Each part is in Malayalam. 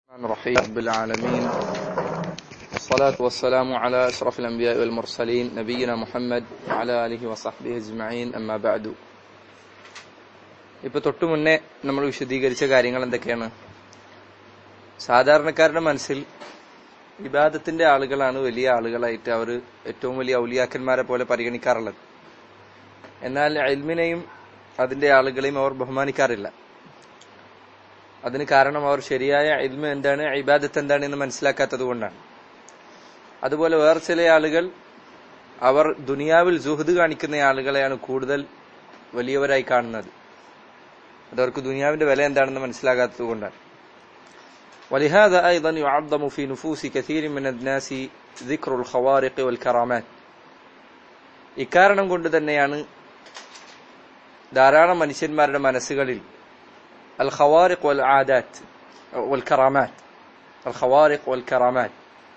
الرحمن الرحيم رب العالمين والصلاة والسلام على أشرف الأنبياء والمرسلين نبينا محمد وعلى آله وصحبه أجمعين أما بعد ഇപ്പൊ തൊട്ടു മുന്നേ നമ്മൾ വിശദീകരിച്ച കാര്യങ്ങൾ എന്തൊക്കെയാണ് സാധാരണക്കാരുടെ മനസ്സിൽ വിവാദത്തിന്റെ ആളുകളാണ് വലിയ ആളുകളായിട്ട് അവർ ഏറ്റവും വലിയ ഔലിയാക്കന്മാരെ പോലെ പരിഗണിക്കാറുള്ളത് എന്നാൽ എൽമിനെയും അതിന്റെ ആളുകളെയും അവർ ബഹുമാനിക്കാറില്ല അതിന് കാരണം അവർ ശരിയായ ഇൽമ എന്താണ് ഇബാദത്ത് എന്താണ് എന്ന് മനസ്സിലാക്കാത്തത് കൊണ്ടാണ് അതുപോലെ വേറെ ചില ആളുകൾ അവർ ദുനിയാവിൽ ജുഹദ് കാണിക്കുന്ന ആളുകളെയാണ് കൂടുതൽ വലിയവരായി കാണുന്നത് അതവർക്ക് ദുനിയാവിന്റെ വില എന്താണെന്ന് മനസ്സിലാകാത്തത് കൊണ്ടാണ് ولهذا أيضا يعظم في نفوس كثير من الناس ذكر الخوارق والكرامات ഇക്കാരണം കൊണ്ട് തന്നെയാണ് ധാരാളം മനുഷ്യന്മാരുടെ മനസ്സുകളിൽ الخوارق والعادات والكرامات الخوارق والكرامات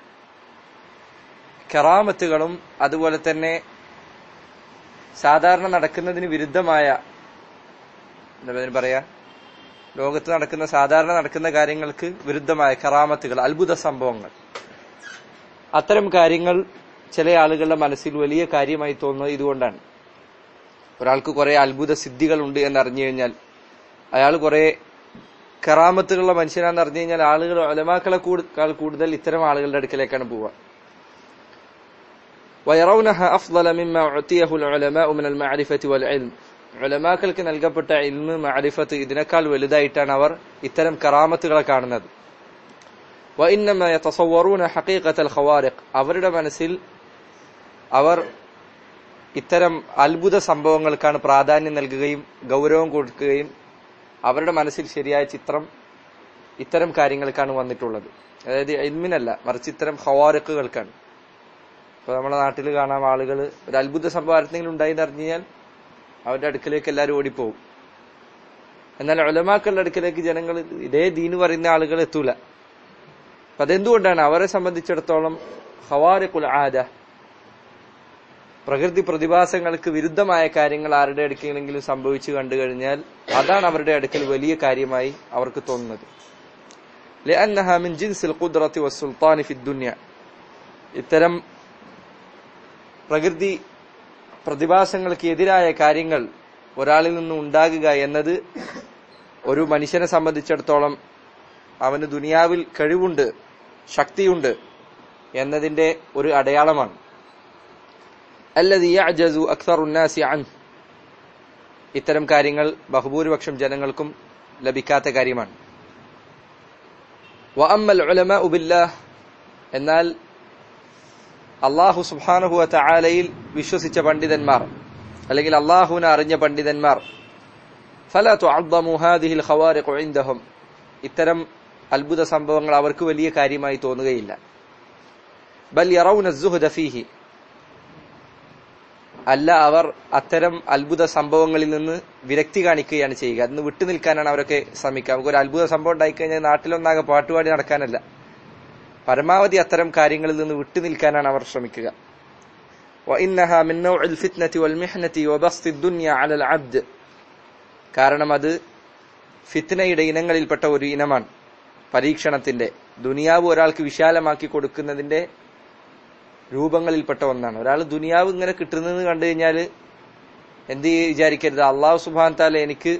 കറാമത്തുകളും അതുപോലെ തന്നെ സാധാരണ നടക്കുന്നതിന് വിരുദ്ധമായ എന്താ അതിന് പറയാ ലോകത്ത് നടക്കുന്ന സാധാരണ നടക്കുന്ന കാര്യങ്ങൾക്ക് വിരുദ്ധമായ കറാമത്തുകൾ അത്ഭുത സംഭവങ്ങൾ അത്തരം കാര്യങ്ങൾ ചില ആളുകളുടെ മനസ്സിൽ വലിയ കാര്യമായി തോന്നുന്നത് ഇതുകൊണ്ടാണ് ഒരാൾക്ക് കുറെ അത്ഭുത സിദ്ധികൾ ഉണ്ട് എന്ന് അറിഞ്ഞു കഴിഞ്ഞാൽ അയാൾ കുറെ കറാമത്തുകളുള്ള മനുഷ്യനാന്ന് അറിഞ്ഞു കഴിഞ്ഞാൽ ആളുകൾ ഒലമാക്കളെ കൂടുതൽ ഇത്തരം ആളുകളുടെ അടുക്കലേക്കാണ് പോവുക ويرونها أفضل مما أعطيه العلماء من المعرفة والعلم ഉലമാക്കൾക്ക് നൽകപ്പെട്ട ഇൽമ് മഅരിഫത്ത് ഇതിനേക്കാൾ വലുതായിട്ടാണ് അവർ ഇത്തരം കറാമത്തുകളെ കാണുന്നത് وإنما يتصورون حقيقة الخوارق അവരുടെ മനസ്സിൽ അവർ ഇത്തരം അത്ഭുത സംഭവങ്ങൾക്കാണ് പ്രാധാന്യം നൽകുകയും ഗൗരവം കൊടുക്കുകയും അവരുടെ മനസ്സിൽ ശരിയായ ചിത്രം ഇത്തരം കാര്യങ്ങൾക്കാണ് വന്നിട്ടുള്ളത് അതായത് ഇൽമിനല്ല മറിച്ച് ഇത്തരം ഹവാരക്കുകൾക്കാണ് ഇപ്പൊ നമ്മുടെ നാട്ടിൽ കാണാം ആളുകൾ ഒരു അത്ഭുത സംഭവം ആരെങ്കിലും ഉണ്ടായി അറിഞ്ഞു കഴിഞ്ഞാൽ അവരുടെ അടുക്കലേക്ക് എല്ലാവരും ഓടിപ്പോവും എന്നാൽ ഒലമാക്കളുടെ അടുക്കലേക്ക് ജനങ്ങൾ ഇതേ ദീന് പറയുന്ന ആളുകൾ എത്തൂല അപ്പൊ അതെന്തുകൊണ്ടാണ് അവരെ സംബന്ധിച്ചിടത്തോളം ഹവാരക്കുൽ ആദ പ്രകൃതി പ്രതിഭാസങ്ങൾക്ക് വിരുദ്ധമായ കാര്യങ്ങൾ ആരുടെ അടുക്കെങ്കിലും സംഭവിച്ചു കണ്ടു കഴിഞ്ഞാൽ അതാണ് അവരുടെ അടുക്കൽ വലിയ കാര്യമായി അവർക്ക് തോന്നുന്നത് ഇത്തരം പ്രകൃതി പ്രതിഭാസങ്ങൾക്ക് എതിരായ കാര്യങ്ങൾ ഒരാളിൽ നിന്ന് ഉണ്ടാകുക എന്നത് ഒരു മനുഷ്യനെ സംബന്ധിച്ചിടത്തോളം അവന് ദുനിയാവിൽ കഴിവുണ്ട് ശക്തിയുണ്ട് എന്നതിന്റെ ഒരു അടയാളമാണ് അല്ലതി യഅജസു അക്സറു നാസി അൻ ഇത്തരം കാര്യങ്ങൾ ബഹുഭൂരിപക്ഷം ജനങ്ങൾക്കും ലഭിക്കാത്ത കാര്യമാണ് വഅമ്മൽ ഉലമാഉ ബില്ലാഹ് എന്നാൽ അള്ളാഹു സുബ്ഹാനഹു വതആലയിൽ വിശ്വസിച്ച പണ്ഡിതന്മാർ അല്ലെങ്കിൽ അള്ളാഹുവിനെ അറിഞ്ഞ പണ്ഡിതന്മാർ ഫല തുഅദ്ദമു ഹാദിഹിൽ ഖവാരിഖു ഇൻദഹും ഇത്തരം അത്ഭുത സംഭവങ്ങൾ അവർക്ക് വലിയ കാര്യമായി തോന്നുകയില്ല ബൽ യറൗന الزهد ഫീഹി അല്ല അവർ അത്തരം അത്ഭുത സംഭവങ്ങളിൽ നിന്ന് വിരക്തി കാണിക്കുകയാണ് ചെയ്യുക അതിന് വിട്ടു നിൽക്കാനാണ് അവരൊക്കെ ശ്രമിക്കുക നമുക്ക് ഒരു അത്ഭുത സംഭവം ഉണ്ടായിക്കഴിഞ്ഞാൽ നാട്ടിലൊന്നാകെ പാട്ടുപാടി നടക്കാനല്ല പരമാവധി അത്തരം കാര്യങ്ങളിൽ നിന്ന് വിട്ടു നിൽക്കാനാണ് അവർ ശ്രമിക്കുക കാരണം അത് ഫിത്നയുടെ ഇനങ്ങളിൽപ്പെട്ട ഒരു ഇനമാണ് പരീക്ഷണത്തിന്റെ ദുനിയാവ് ഒരാൾക്ക് വിശാലമാക്കി കൊടുക്കുന്നതിന്റെ രൂപങ്ങളിൽപ്പെട്ട ഒന്നാണ് ഒരാൾ ദുനിയാവ് ഇങ്ങനെ കിട്ടുന്നത് കണ്ടു കഴിഞ്ഞാൽ എന്ത് വിചാരിക്കരുത് അള്ളാഹു സുബാൻ താല എനിക്ക്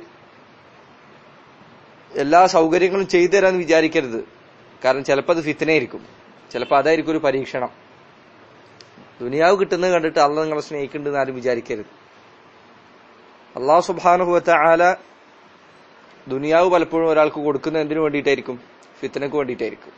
എല്ലാ സൗകര്യങ്ങളും ചെയ്തു തരാന്ന് വിചാരിക്കരുത് കാരണം ചിലപ്പോൾ അത് ഫിത്തനായിരിക്കും ചിലപ്പോൾ അതായിരിക്കും ഒരു പരീക്ഷണം ദുനിയാവ് കിട്ടുന്നത് കണ്ടിട്ട് അള്ള നിങ്ങളെ സ്നേഹിക്കുന്നുണ്ടെന്ന് ആരും വിചാരിക്കരുത് അള്ളാഹു സുബാനുഭവത്ത ആല ദുനിയാവ് പലപ്പോഴും ഒരാൾക്ക് കൊടുക്കുന്നത് എന്തിനു വേണ്ടിയിട്ടായിരിക്കും ഫിത്തനക്ക് വേണ്ടിയിട്ടായിരിക്കും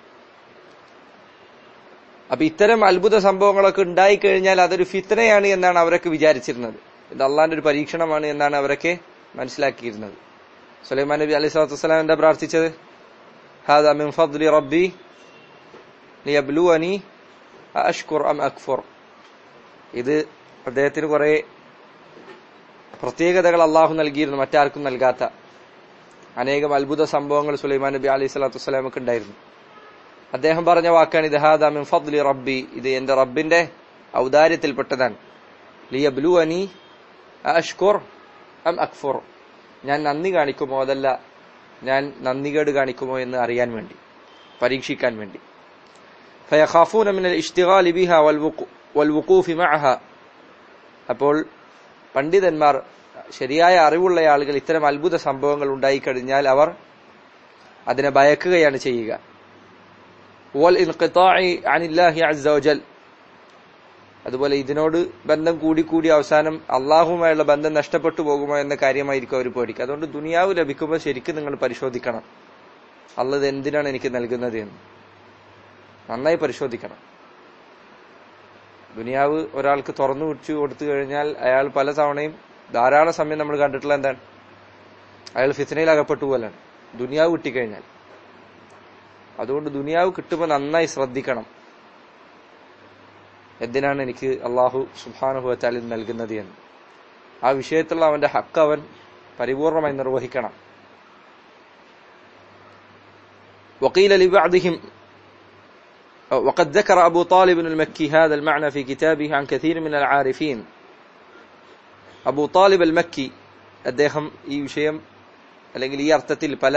അപ്പൊ ഇത്തരം അത്ഭുത സംഭവങ്ങളൊക്കെ ഉണ്ടായി കഴിഞ്ഞാൽ അതൊരു ഫിത്തനയാണ് എന്നാണ് അവരൊക്കെ വിചാരിച്ചിരുന്നത് ഇത് അള്ളാന്റെ ഒരു പരീക്ഷണമാണ് എന്നാണ് അവരൊക്കെ മനസ്സിലാക്കിയിരുന്നത് സുലൈമാൻ നബി അലൈഹി സ്വലാത്തു വസ്സലാം എന്താ പ്രാർത്ഥിച്ചത് ഹാദ മിൻ ഫദ്ലി റബ്ബി ലിയബ്ലുവനി അഷ്കുർ അം അക്ഫുർ ഇത് അദ്ദേഹത്തിന് കുറെ പ്രത്യേകതകൾ അള്ളാഹു നൽകിയിരുന്നു മറ്റാർക്കും നൽകാത്ത അനേകം അത്ഭുത സംഭവങ്ങൾ സുലൈമാൻ നബി അലൈഹി സ്വലാത്തു വസ്സലാമൊക്കെ ഉണ്ടായിരുന്നു അദ്ദേഹം പറഞ്ഞ വാക്കാണ് ഇത് ഹാദ മിൻ ഫദ്ലി റബ്ബി ഇത് എന്റെ റബ്ബിന്റെ ഔദാര്യത്തിൽപ്പെട്ടതാണ് ലിയബ്ലുവനി അഷ്കുർ അം അക്ഫുർ ഞാൻ നന്ദി കാണിക്കുമോ അതല്ല ഞാൻ നന്ദികേട് കാണിക്കുമോ എന്ന് അറിയാൻ വേണ്ടി പരീക്ഷിക്കാൻ വേണ്ടി فيخافون من الاشتغال بها والوقو- والوقوف معها അപ്പോൾ പണ്ഡിതന്മാർ ശരിയായ അറിവുള്ള ആളുകൾ ഇത്തരം അത്ഭുത സംഭവങ്ങൾ ഉണ്ടായിക്കഴിഞ്ഞാൽ അവർ അതിനെ ഭയക്കുകയാണ് ചെയ്യുക വൽ ഇൻഖിതാഇ അനില്ലാഹി അസ്സ വജൽ അതുപോലെ ഇതിനോട് ബന്ധം കൂടി കൂടി അവസാനം അള്ളാഹുമായുള്ള ബന്ധം നഷ്ടപ്പെട്ടു പോകുമോ എന്ന കാര്യമായിരിക്കും അവർ പേടിക്കുക അതുകൊണ്ട് ദുനിയാവ് ലഭിക്കുമ്പോൾ ശരിക്കും നിങ്ങൾ പരിശോധിക്കണം അള്ളത് എന്തിനാണ് എനിക്ക് നൽകുന്നത് എന്ന് നന്നായി പരിശോധിക്കണം ദുനിയാവ് ഒരാൾക്ക് തുറന്നു വിട്ടു കൊടുത്തു കഴിഞ്ഞാൽ അയാൾ പല തവണയും ധാരാളം സമയം നമ്മൾ കണ്ടിട്ടുള്ള എന്താണ് അയാൾ ഫിത്തനയിൽ അകപ്പെട്ടു പോലാണ് ദുനിയാവ് കിട്ടിക്കഴിഞ്ഞാൽ അതുകൊണ്ട് ദുനിയാവ് കിട്ടുമ്പോൾ നന്നായി ശ്രദ്ധിക്കണം എന്തിനാണ് എനിക്ക് അള്ളാഹു സുബാനുഭവത്താൽ നൽകുന്നത് എന്ന് ആ വിഷയത്തിലുള്ള അവന്റെ ഹക്ക് അവൻ പരിപൂർണമായി നിർവഹിക്കണം وقيل لبعضهم وقد ذكر أبو طالب المكي هذا المعنى في كتابه عن كثير من العارفين أبو طالب المكي അദ്ദേഹം ഈ വിഷയം അല്ലെങ്കിൽ ഈ അർത്ഥത്തിൽ പല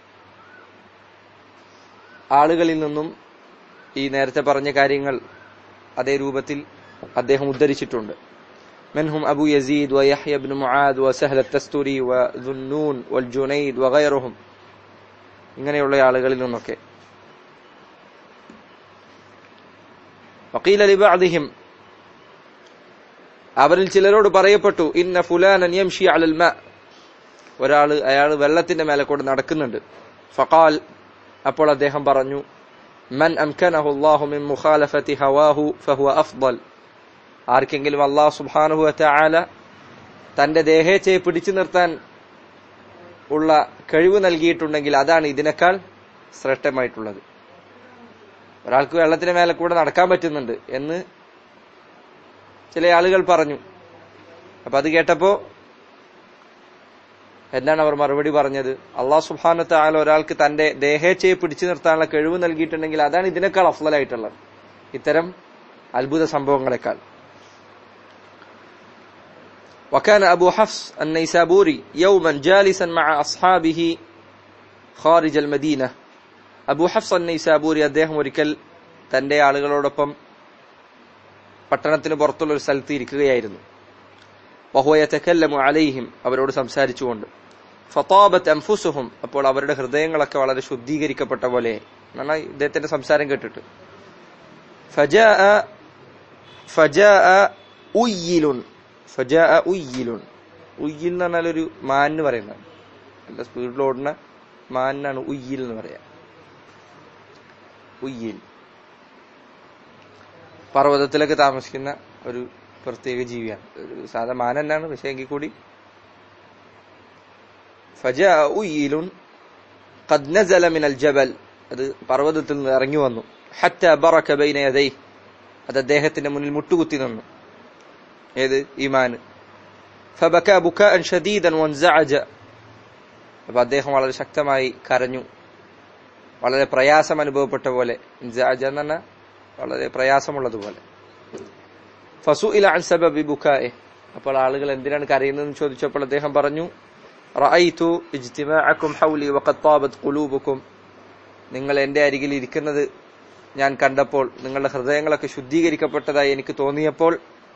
ആളുകളിൽ നിന്നും ഈ നേരത്തെ പറഞ്ഞ കാര്യങ്ങൾ അതേ രൂപത്തിൽ അദ്ദേഹം ഉദ്ധരിച്ചിട്ടുണ്ട് منهم أبو يزيد ويحيى بن معاذ وسهل التستري وذنون والجنيد وغيرهم ഇങ്ങനെയുള്ള ആളുകളിൽ നിന്നൊക്കെ وقيل لبعضهم അവരിൽ ചിലരോട് പറയപ്പെട്ടു ഇന്ന ഫുലാനൻ യംഷി അലൽ മാ ഒരാള് അയാൾ വെള്ളത്തിന്റെ മേലെ കൂടെ നടക്കുന്നുണ്ട് ഫഖാൽ അപ്പോൾ അദ്ദേഹം പറഞ്ഞു മൻ അംകനഹു അല്ലാഹു മിൻ മുഖാലഫത്തി ഹവാഹു ഫഹുവ അഫ്ദൽ ആർക്കെങ്കിലും അള്ളാഹു സുബ്ഹാനഹു വതആല തന്റെ ദേഹേച്ഛയെ പിടിച്ചു നിർത്താൻ ഉള്ള കഴിവ് നൽകിയിട്ടുണ്ടെങ്കിൽ അതാണ് ഇതിനേക്കാൾ ശ്രേഷ്ഠമായിട്ടുള്ളത് ഒരാൾക്ക് വെള്ളത്തിന് മേലെ കൂടെ നടക്കാൻ പറ്റുന്നുണ്ട് എന്ന് ചില ആളുകൾ പറഞ്ഞു അപ്പൊ അത് കേട്ടപ്പോ എന്താണ് അവർ മറുപടി പറഞ്ഞത് അള്ളാഹു സുബാനത്തെ ആല ഒരാൾക്ക് തന്റെ ദേഹേച്ഛയെ പിടിച്ചു നിർത്താനുള്ള കഴിവ് നൽകിയിട്ടുണ്ടെങ്കിൽ അതാണ് ഇതിനേക്കാൾ അഫ്ലലായിട്ടുള്ളത് ഇത്തരം അത്ഭുത സംഭവങ്ങളെക്കാൾ وكان أبو حفص النيسابوري يوما جالسا مع أصحابه خارج المدينة അബു ഹഫ്സ് അന്നൈസാബൂരി അദ്ദേഹം ഒരിക്കൽ തന്റെ ആളുകളോടൊപ്പം പട്ടണത്തിന് പുറത്തുള്ള ഒരു സ്ഥലത്ത് ഇരിക്കുകയായിരുന്നു വഹുവയത്തക്കല്ലമു അലൈഹിം അവരോട് സംസാരിച്ചുകൊണ്ട് ഫതാബത്ത് അംഫുസുഹും അപ്പോൾ അവരുടെ ഹൃദയങ്ങളൊക്കെ വളരെ ശുദ്ധീകരിക്കപ്പെട്ട പോലെ എന്നാണ് ഇദ്ദേഹത്തിന്റെ സംസാരം കേട്ടിട്ട് ഫജാഅ ഫജാഅ ഉയ്യിലുൻ ഫജാഅ ഉയ്യിലുൻ ഉയ്യിൽ എന്ന് പറഞ്ഞാൽ ഒരു മാൻ എന്ന് പറയുന്നത് നല്ല സ്പീഡിൽ ഓടുന്ന മാനാണ് ഉയ്യിൽ എന്ന് പറയാ ഉയ്യിൽ പർവ്വതത്തിലൊക്കെ താമസിക്കുന്ന ഒരു പ്രത്യേക ജീവിയാണ് ഒരു സാധാ മാൻ തന്നെയാണ് പക്ഷെ എങ്കിൽ കൂടി ഫജാഅ ഉയ്യിലുൻ ഖദ് നസല മിനൽ ജബൽ അത് പർവ്വതത്തിൽ നിന്ന് ഇറങ്ങി വന്നു ഹത്ത ബറക ബൈന യദൈ അത് അദ്ദേഹത്തിന്റെ മുന്നിൽ മുട്ടുകുത്തി നിന്നു ഏത് ഈമാന് ഫബക ബുകാഅൻ ഷദീദൻ വൻസഅജ അപ്പൊ അദ്ദേഹം വളരെ ശക്തമായി കരഞ്ഞു വളരെ പ്രയാസം അനുഭവപ്പെട്ട പോലെ ഇൻസഅജ എന്ന് പറഞ്ഞാൽ വളരെ പ്രയാസമുള്ളതുപോലെ ഫസുഇല അൻ സബബി ബുകാഇ അപ്പോൾ ആളുകൾ എന്തിനാണ് കരയുന്നതെന്ന് ചോദിച്ചപ്പോൾ അദ്ദേഹം പറഞ്ഞു റഅയ്തു ഇജ്തിമാഅക്കും ഹൗലി വഖദ് താബത് ഖുലൂബുക്കും നിങ്ങൾ എന്റെ അരികിൽ ഇരിക്കുന്നത് ഞാൻ കണ്ടപ്പോൾ നിങ്ങളുടെ ഹൃദയങ്ങളൊക്കെ ശുദ്ധീകരിക്കപ്പെട്ടതായി എനിക്ക് തോന്നിയപ്പോൾ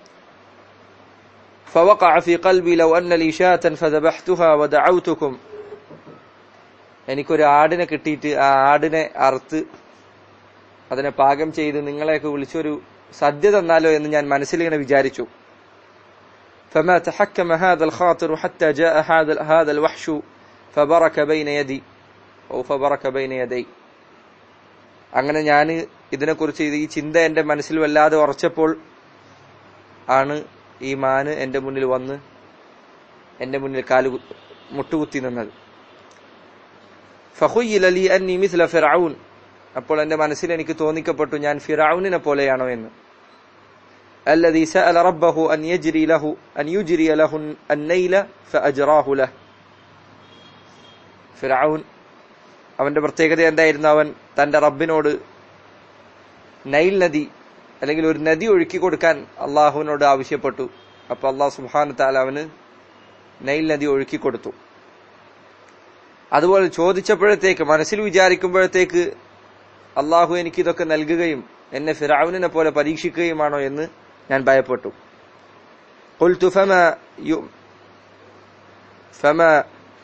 فوقع في قلبي لو أن لي شاة فذبحتها ودعوتكم എനിക്കൊരു ആടിനെ കിട്ടിയിട്ട് ആ ആടിനെ അറുത്ത് അതിനെ പാകം ചെയ്ത് നിങ്ങളെയൊക്കെ വിളിച്ചൊരു സദ്യ തന്നാലോ എന്ന് ഞാൻ മനസ്സിലിങ്ങനെ വിചാരിച്ചു فما تحكم هذا الخاطر حتى جاء هذا هذا الوحش فبرك بين يدي أو فبرك بين يدي അങ്ങനെ ഞാൻ ഇതിനെക്കുറിച്ച് ഈ ചിന്ത എന്റെ മനസ്സിൽ വല്ലാതെ ഉറച്ചപ്പോൾ ആണ് ഈ മാന് എന്റെ മുന്നിൽ വന്ന് എന്റെ മുന്നിൽ കാല് മുട്ടുകുത്തി നിന്നത് ഫഹുയ്യില ലി അന്നി മിസ്ല ഫിറഔൻ അപ്പോൾ എന്റെ മനസ്സിൽ എനിക്ക് തോന്നിക്കപ്പെട്ടു ഞാൻ ഫിറൌനിനെ പോലെയാണോ എന്ന് الذي سأل ربه أن يجري له أن يجري له النيل فأجراه له ഫിറൌൻ അവന്റെ പ്രത്യേകത എന്തായിരുന്നു അവൻ തന്റെ റബ്ബിനോട് നൈൽ നദി അല്ലെങ്കിൽ ഒരു നദി ഒഴുക്കി കൊടുക്കാൻ അള്ളാഹുവിനോട് ആവശ്യപ്പെട്ടു അപ്പൊ അള്ളാഹു സുബാന താല അവന് നൈൽ നദി ഒഴുക്കി കൊടുത്തു അതുപോലെ ചോദിച്ചപ്പോഴത്തേക്ക് മനസ്സിൽ വിചാരിക്കുമ്പോഴത്തേക്ക് അള്ളാഹു എനിക്ക് ഇതൊക്കെ നൽകുകയും എന്നെ ഫിറാവുനെ പോലെ പരീക്ഷിക്കുകയുമാണോ എന്ന് ഞാൻ ഭയപ്പെട്ടു قلت فما يؤ- فما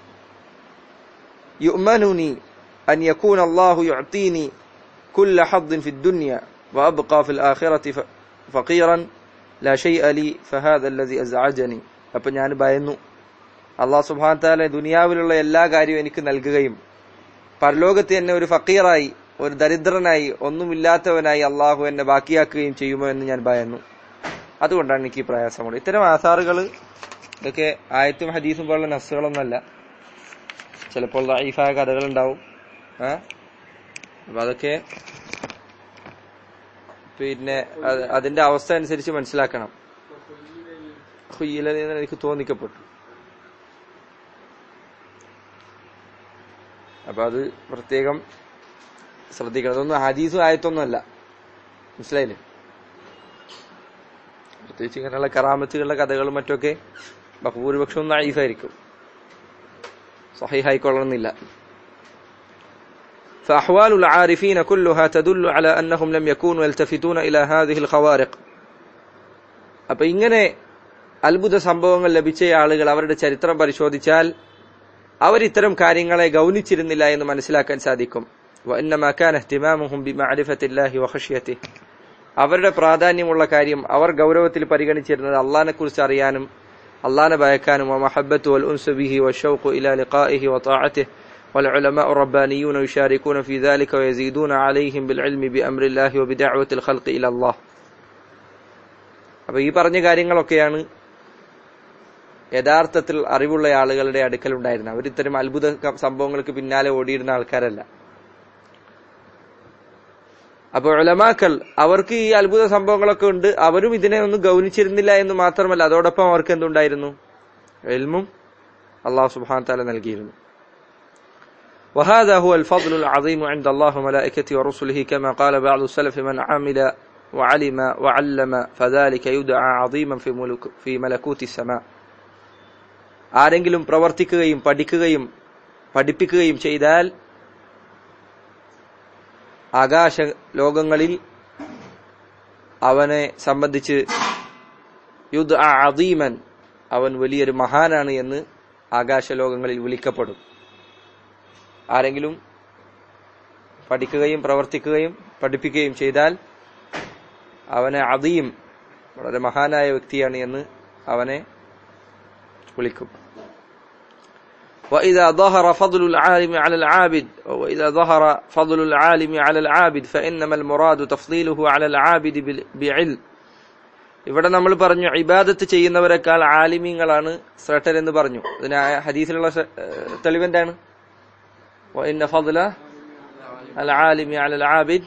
يؤمنني أن يكون الله يعطيني كل حظ في الدنيا وأبقى في الآخرة ف- فقيرا لا شيء لي فهذا الذي أزعجني അപ്പം ഞാൻ ഭയന്നു അള്ളാഹു സുബാൻ താല ദുനിയാവിലുള്ള എല്ലാ കാര്യവും എനിക്ക് നൽകുകയും പരലോകത്ത് എന്നെ ഒരു ഫക്കീറായി ഒരു ദരിദ്രനായി ഒന്നുമില്ലാത്തവനായി അള്ളാഹു എന്നെ ബാക്കിയാക്കുകയും ചെയ്യുമോ എന്ന് ഞാൻ ഭയന്നു അതുകൊണ്ടാണ് എനിക്ക് ഈ പ്രയാസമുള്ളത് ഇത്തരം ആധാറുകൾ ഇതൊക്കെ ആയത്തും ഹദീസും പോലുള്ള നസ്സുകളൊന്നല്ല ചിലപ്പോൾ ലൈഫായ കഥകൾ ഉണ്ടാവും ഏ അപ്പൊ അതൊക്കെ പിന്നെ അത് അതിന്റെ അവസ്ഥ അനുസരിച്ച് മനസ്സിലാക്കണം ഹുയ്യിലെന്ന് എനിക്ക് തോന്നിക്കപ്പെട്ടു അപ്പൊ അത് പ്രത്യേകം ശ്രദ്ധിക്കണം അതൊന്നും ഹദീസും ആയത്തൊന്നുമല്ല മനസ്സിലായില്ലേ പ്രത്യേകിച്ച് ഇങ്ങനെയുള്ള കറാമത്തുകളുടെ കഥകളും മറ്റൊക്കെ ബഹുഭൂരിപക്ഷവും നൈഫായിരിക്കും സഹിഹായിക്കൊള്ളണമെന്നില്ല فأحوال العارفين كلها تدل على أنهم لم يكونوا يلتفتون إلى هذه الخوارق അപ്പൊ ഇങ്ങനെ അത്ഭുത സംഭവങ്ങൾ ലഭിച്ച ആളുകൾ അവരുടെ ചരിത്രം പരിശോധിച്ചാൽ അവർ ഇത്തരം കാര്യങ്ങളെ ഗൗനിച്ചിരുന്നില്ല എന്ന് മനസ്സിലാക്കാൻ സാധിക്കും وإنما كان اهتمامهم بمعرفة الله وخشيته അവരുടെ പ്രാധാന്യമുള്ള കാര്യം അവർ ഗൗരവത്തിൽ പരിഗണിച്ചിരുന്നത് അള്ളാഹിനെ കുറിച്ച് അറിയാനും അള്ളാഹിനെ ഭയക്കാനും ومحبته والأنس به والشوق إلى لقائه وطاعته والعلماء الربانيون يشاركون في ذلك ويزيدون عليهم بالعلم بأمر الله وبدعوة الخلق إلى الله അപ്പൊ ഈ പറഞ്ഞ കാര്യങ്ങളൊക്കെയാണ് യഥാർത്ഥത്തിൽ അറിവുള്ള ആളുകളുടെ അടുക്കൽ ഉണ്ടായിരുന്നത് അവർ ഇത്തരം അത്ഭുത ക- സംഭവങ്ങൾക്ക് പിന്നാലെ ഓടിയിരുന്ന ആൾക്കാരല്ല അപ്പൊ ഉലമാക്കൾ അവർക്ക് ഈ അത്ഭുത സംഭവങ്ങളൊക്കെ ഉണ്ട് അവരും ഇതിനെ ഒന്നും ഗൗനിച്ചിരുന്നില്ല എന്ന് മാത്രമല്ല അതോടൊപ്പം അവർക്ക് എന്തുണ്ടായിരുന്നു എൽമും അള്ളാഹു സുബാൻ താല നൽകിയിരുന്നു وهذا هو الفضل العظيم عند الله وملائكته ورسله كما قال بعض السلف من عمل وعلم وعلم فذلك يدعى عظيما في ملك في ملكوت السماء ആരെങ്കിലും പ്രവർത്തിക്കുകയും പഠിക്കുകയും പഠിപ്പിക്കുകയും ചെയ്താൽ ആകാശ ലോകങ്ങളിൽ അവനെ സംബന്ധിച്ച് യുദ് അദീമൻ അവൻ വലിയൊരു മഹാനാണ് എന്ന് ആകാശ ലോകങ്ങളിൽ വിളിക്കപ്പെടും ആരെങ്കിലും പഠിക്കുകയും പ്രവർത്തിക്കുകയും പഠിപ്പിക്കുകയും ചെയ്താൽ അവനെ അദീം വളരെ മഹാനായ വ്യക്തിയാണ് എന്ന് അവനെ വിളിക്കും وإذا ظهر فضل العالم على العابد وإذا ظهر فضل العالم على العابد فإنما المراد تفضيله على العابد بال- بعلم ഇവിടെ നമ്മൾ പറഞ്ഞു ഇബാദത്ത് ചെയ്യുന്നവരെക്കാൾ ആലിമീങ്ങളാണ് ശ്രേഷ്ഠർ എന്ന് പറഞ്ഞു ഇതിന് ആ ഹദീസിലുള്ള ശ്ര- ഏഹ് തെളിവെന്താണ് وإن فضل العالم على العابد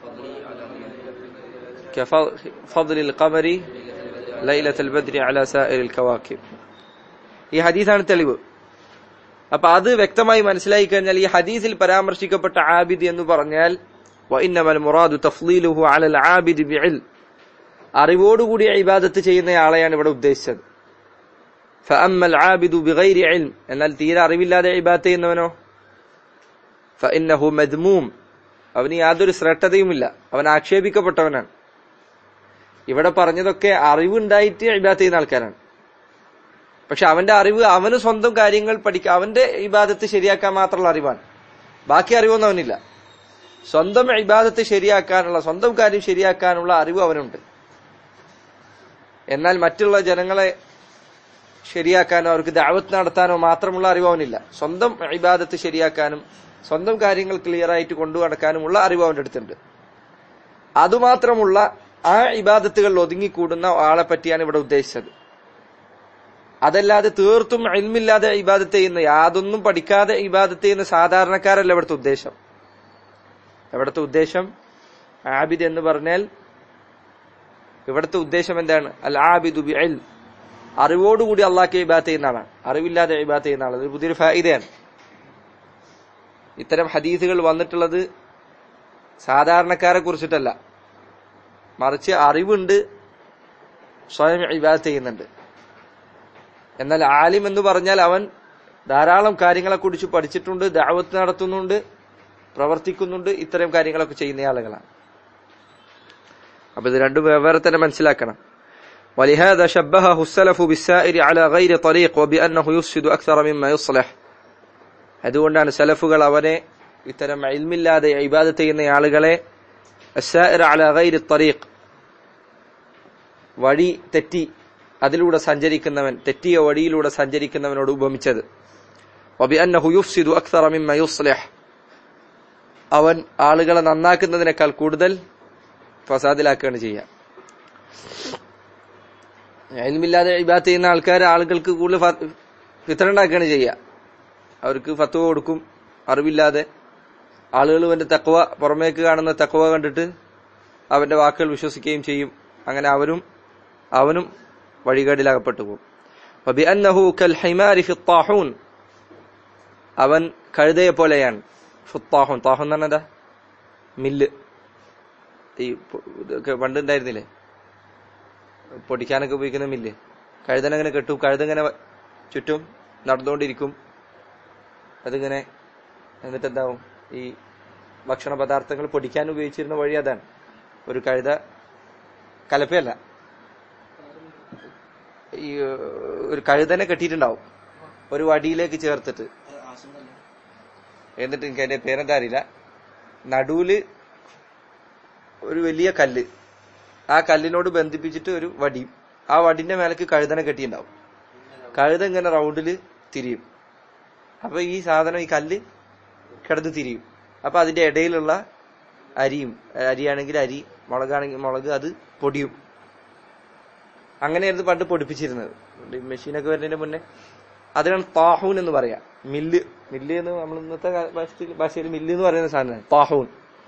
كفضل القمر ليلة البدر على سائر الكواكب ഈ ഹദീസാണ് തെളിവ് അപ്പൊ അത് വ്യക്തമായി മനസ്സിലായി കഴിഞ്ഞാൽ ഈ ഹദീസിൽ പരാമർശിക്കപ്പെട്ട ആബിദ് എന്ന് പറഞ്ഞാൽ വഇന്നമൽ മുറാദു തഫ്ലീലുഹു അലൽ ആബിദ് ബിഇൽ അറിവോടുകൂടി ഇബാദത്ത് ചെയ്യുന്ന ആളെയാണ് ഇവിടെ ഉദ്ദേശിച്ചത് ഫഅമ്മൽ ആബിദു ബിഗൈരി ഇൽം എന്നാൽ തീരെ അറിവില്ലാതെ ഇബാദത്ത് ചെയ്യുന്നവനോ ഫഇന്നഹു മദ്മൂം അവന് യാതൊരു ശ്രേഷ്ഠതയുമില്ല അവൻ ആക്ഷേപിക്കപ്പെട്ടവനാണ് ഇവിടെ പറഞ്ഞതൊക്കെ അറിവുണ്ടായിട്ട് ഇബാദത്ത് ചെയ്യുന്ന ആൾക്കാരാണ് പക്ഷെ അവന്റെ അറിവ് അവന് സ്വന്തം കാര്യങ്ങൾ പഠിക്കുക അവന്റെ ഇബാദത്ത് ശരിയാക്കാൻ മാത്രമുള്ള അറിവാണ് ബാക്കി അറിവൊന്നും അവനില്ല സ്വന്തം ഇബാദത്ത് ശരിയാക്കാനുള്ള സ്വന്തം കാര്യം ശരിയാക്കാനുള്ള അറിവ് അവനുണ്ട് എന്നാൽ മറ്റുള്ള ജനങ്ങളെ ശരിയാക്കാനോ അവർക്ക് ദാവത്ത് നടത്താനോ മാത്രമുള്ള അറിവ് അവനില്ല സ്വന്തം ഇബാദത്ത് ശരിയാക്കാനും സ്വന്തം കാര്യങ്ങൾ ക്ലിയർ ആയിട്ട് കൊണ്ടു നടക്കാനുമുള്ള അറിവ് അവന്റെ അടുത്തുണ്ട് അതുമാത്രമുള്ള ആ ഇബാദത്തുകളിൽ ഒതുങ്ങിക്കൂടുന്ന ആളെ പറ്റിയാണ് ഇവിടെ ഉദ്ദേശിച്ചത് അതല്ലാതെ തീർത്തും ഇൽമില്ലാതെ ഇബാദത്ത് ചെയ്യുന്ന യാതൊന്നും പഠിക്കാതെ ഇബാദത്ത് ചെയ്യുന്ന സാധാരണക്കാരല്ല ഇവിടുത്തെ ഉദ്ദേശം ഇവിടുത്തെ ഉദ്ദേശം ആബിദ് എന്ന് പറഞ്ഞാൽ ഇവിടുത്തെ ഉദ്ദേശം എന്താണ് അൽ ആബിദു ബി ഇൽം അറിവോടുകൂടി അള്ളാഹ്ക്ക് ഇബാദത്ത് ചെയ്യുന്ന ആളാണ് അറിവില്ലാതെ ഇബാദത്ത് ചെയ്യുന്ന ആളാണ് ഇത് പുതിയൊരു ഫായിദയാണ് ഇത്തരം ഹദീസുകൾ വന്നിട്ടുള്ളത് സാധാരണക്കാരെ കുറിച്ചിട്ടല്ല മറിച്ച് അറിവുണ്ട് സ്വയം ഇബാദത്ത് ചെയ്യുന്നുണ്ട് എന്നാൽ ആലിം എന്ന് പറഞ്ഞാൽ അവൻ ധാരാളം കാര്യങ്ങളെ കുറിച്ച് പഠിച്ചിട്ടുണ്ട് ദാവത്ത് നടത്തുന്നുണ്ട് പ്രവർത്തിക്കുന്നുണ്ട് ഇത്തരം കാര്യങ്ങളൊക്കെ ചെയ്യുന്ന ആളുകളാണ് അപ്പൊ ഇത് രണ്ടും വെവ്വേറെ തന്നെ മനസ്സിലാക്കണം ولهذا شبهه السلف بالسائر على غير طريق وبأنه يفسد أكثر مما يصلح അതുകൊണ്ടാണ് സലഫുകൾ അവനെ ഇത്തരം ഇൽമില്ലാതെ ഇബാദത്ത് ചെയ്യുന്ന ആളുകളെ السائر على غير الطريق വഴി തെറ്റി അതിലൂടെ സഞ്ചരിക്കുന്നവൻ തെറ്റിയ വഴിയിലൂടെ സഞ്ചരിക്കുന്നവനോട് ഉപമിച്ചത് وبأنه يفسد أكثر مما يصلح അവൻ ആളുകളെ നന്നാക്കുന്നതിനേക്കാൾ കൂടുതൽ ഫസാദിലാക്കുകയാണ് ചെയ്യുക ഇൽമില്ലാതെ ഇബാത്ത് ചെയ്യുന്ന ആൾക്കാർ ആളുകൾക്ക് കൂടുതൽ ഫിത്തറുണ്ടാക്കുകയാണ് ചെയ്യുക അവർക്ക് ഫത്വ കൊടുക്കും അറിവില്ലാതെ ആളുകൾ അവന്റെ തക്വ പുറമേക്ക് കാണുന്ന തക്വ കണ്ടിട്ട് അവന്റെ വാക്കുകൾ വിശ്വസിക്കുകയും ചെയ്യും അങ്ങനെ അവരും അവനും വഴികേടിലകപ്പെട്ടു പോകും وبأنه كالحمار في الطاحون അവൻ കഴുതയെ പോലെയാണ് ഫുത്താഹുൻ താഹുൻ എന്ന് പറഞ്ഞാ മില്ല് ഈ പൊ- ഇതൊക്കെ പണ്ട് ഉണ്ടായിരുന്നില്ലേ പൊടിക്കാനൊക്കെ ഉപയോഗിക്കുന്ന മില്ല് കഴുതനങ്ങനെ കെട്ടും കഴുതങ്ങനെ വ- ചുറ്റും നടന്നുകൊണ്ടിരിക്കും അതിങ്ങനെ എന്നിട്ട് എന്താവും ഈ ഭക്ഷണ പദാർത്ഥങ്ങൾ പൊടിക്കാൻ ഉപയോഗിച്ചിരുന്ന വഴി അതാണ് ഒരു കഴുത കലപ്പയല്ല ഈ ഏഹ്, ഒരു കഴുതനെ കെട്ടിയിട്ടുണ്ടാവും ഒരു വടിയിലേക്ക് ചേർത്തിട്ട് എന്നിട്ട് എനിക്ക് അതിന്റെ പേരെന്താ അറിയില്ല നടുവില് ഒരു വലിയ കല്ല് ആ കല്ലിനോട് ബന്ധിപ്പിച്ചിട്ട് ഒരു വടി ആ വടിന്റെ മേലേക്ക് കഴുതനെ കെട്ടിയിട്ടുണ്ടാവും കഴുത ഇങ്ങനെ റൗണ്ടില് തിരിയും അപ്പൊ ഈ സാധനം ഈ കല്ല് കിടന്ന് തിരിയും അപ്പൊ അതിന്റെ ഇടയിലുള്ള അരിയും അരിയാണെങ്കിൽ അരി മുളകാണെങ്കിൽ മുളക് അത് പൊടിയും അങ്ങനെയായിരുന്നു പണ്ട് പൊടിപ്പിച്ചിരുന്നത് ഈ മെഷീനൊക്കെ വരുന്നതിന് മുന്നേ അതിനാണ് താഹൂൻ എന്ന് പറയാ മില്ല് മില്ല് എന്ന് നമ്മൾ ഇന്നത്തെ കാ- ഭാഷയിൽ ഭാഷയിൽ മില്ല് എന്ന് പറയുന്ന സാധനമാണ് താഹൂൻ